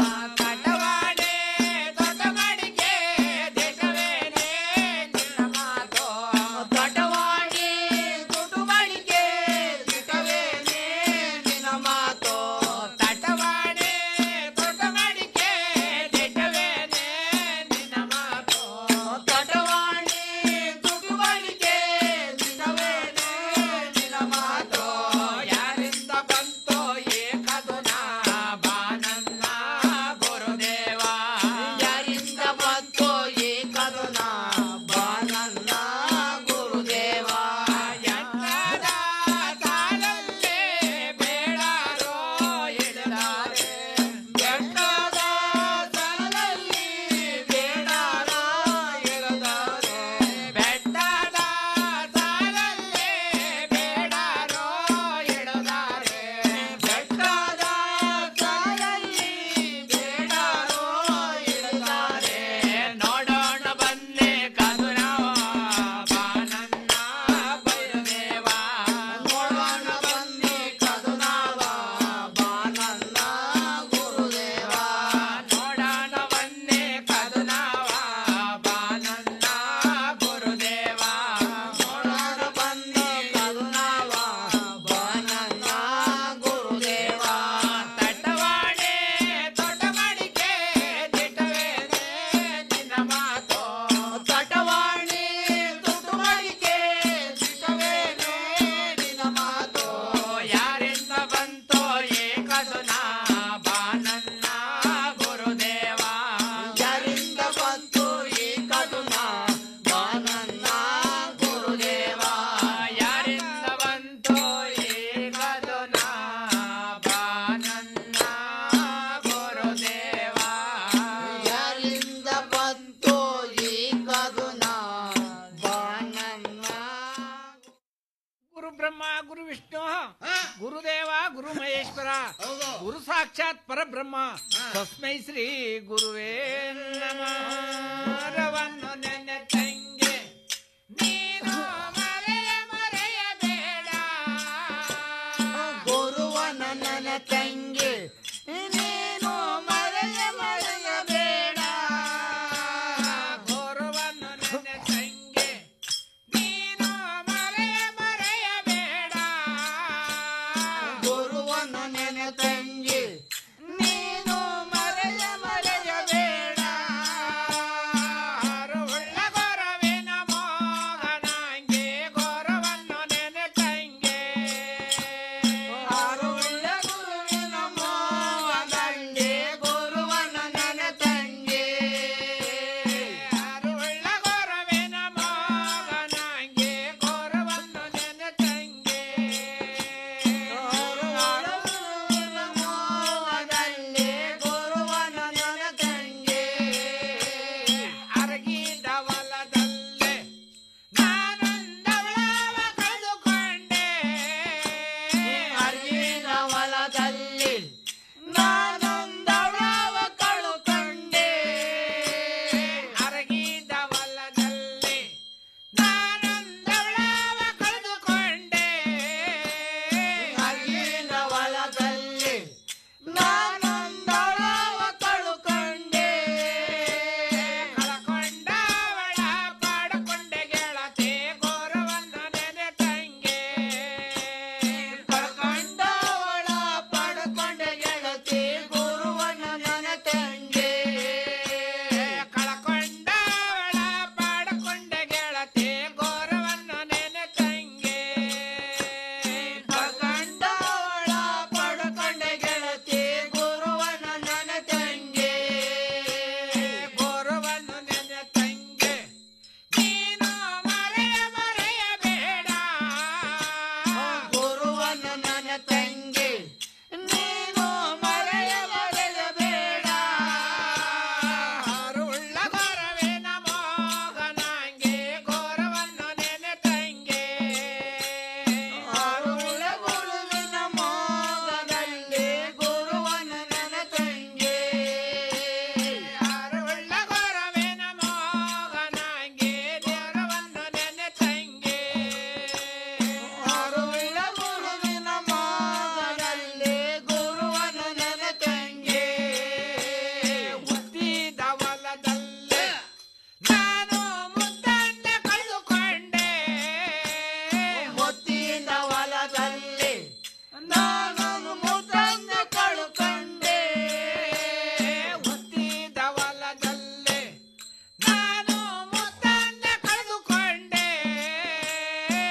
ಕಟವಾಡೆ ದೊಡ್ಡ ಮಡಿಗೆ ದಿಟವೇನೆ ನಿನ್ನ ಮಾತು ದೊಡ್ಡವಾಡಿ ದೊಡ್ಡ ಮಡಿಗೆ ದಿಟವೇನೆ ನಿನ್ನ ಮಾತು ತಟವಾಡೆ ದೊಡ್ಡ ಮಡಿಗೆ ದಿಟವೇನೆ ನಿನ್ನ ಮಾತು ತಟವಾಡಿ ದೊಡ್ಡ ಮಡಿಗೆ ದಿಟವೇನೆ ನಿನ್ನ ಮಾತು ಯಾರಿಂದ ಬಂತೋ ಏಕದುನ ಬಾನನ್ನ ಗುರುದೇವ ಯಾರಿಂದ ಬಂತೋ ಏಕದುನ ಬಾನನ್ನ ಗುರುದೇವ ಎನ್ನದ ಸಾಲಲ್ಲೇ ಬೇಡಾರೋ ಇಡಲಾರೆ ಎನ್ನದ ಸಾಲಲ್ಲಿ ಬೇಡಾರೋ ಇಡಲಾರೆ ಬೆಟ್ಟದ ಸಾಲಲ್ಲೇ ಬೇಡಾರೋ ಇಡಲಾರೆ ಬೆಟ್ಟದ ಸಾಲಲ್ಲಿ ಬೇಡಾರೋ ಇಡಲಾರೆ ನೋಡೋಣ ಬನ್ನಿ ಕದುರವ ಬಾನನ್ನ ಬೈರದೇವ ನೋಡೋಣ ಬನ್ನಿ ಕದುನವ ಬಾನನ್ನ ಗುರುದೇವ ನೋಡೋಣ ಬನ್ನಿ ಕದುನವ ಬಾನನ್ನ ಗುರುದೇವ ನೋಡೋಣ ಬನ್ನಿ ಕದುನವ ಬಾನನ್ನ ಗುರುದೇವ ತಟ್ಟವಾಡೆ ದೊಡ್ಡ ಮಡಿಕೆ ದಿಟವೇನೆ ನಿನ್ನ ಮಾತು ತಟವಾಣಿ ದೊಡ್ಡ ಮಡಿಕೆ ದಿಟವೇನೆ ನಿನ್ನ ಮಾತು ಯಾರಿಂದ ಬಂತೋ ಏಕದುನ ಬಾನನ್ನ ಗುರುದೇವ ಯಾರಿಂದ ಬಂತು ಏಕದುನ ಬಾನನ್ನ ಗುರುದೇವ ಯಾರಿಂದ ಬಂತು ಏಕದುನ ಬಾನನ್ನ ಗುರುದೇವ ಯಾರಿಂದ ಬಂತು ಏಕದುನ ಬಾನನ್ನ
ಗುರು ಬ್ರಹ್ಮ ಗುರು ವಿಷ್ಣು ಗುರುದೇವ ಗುರು ಮಹೇಶ್ವರ ಗುರು ಸಾಕ್ಷಾತ್ ಪರಬ್ರಹ್ಮ ತಸ್ಮೈ ಶ್ರೀ ಗುರುವೇ ನಮಃ ರವನ್ನು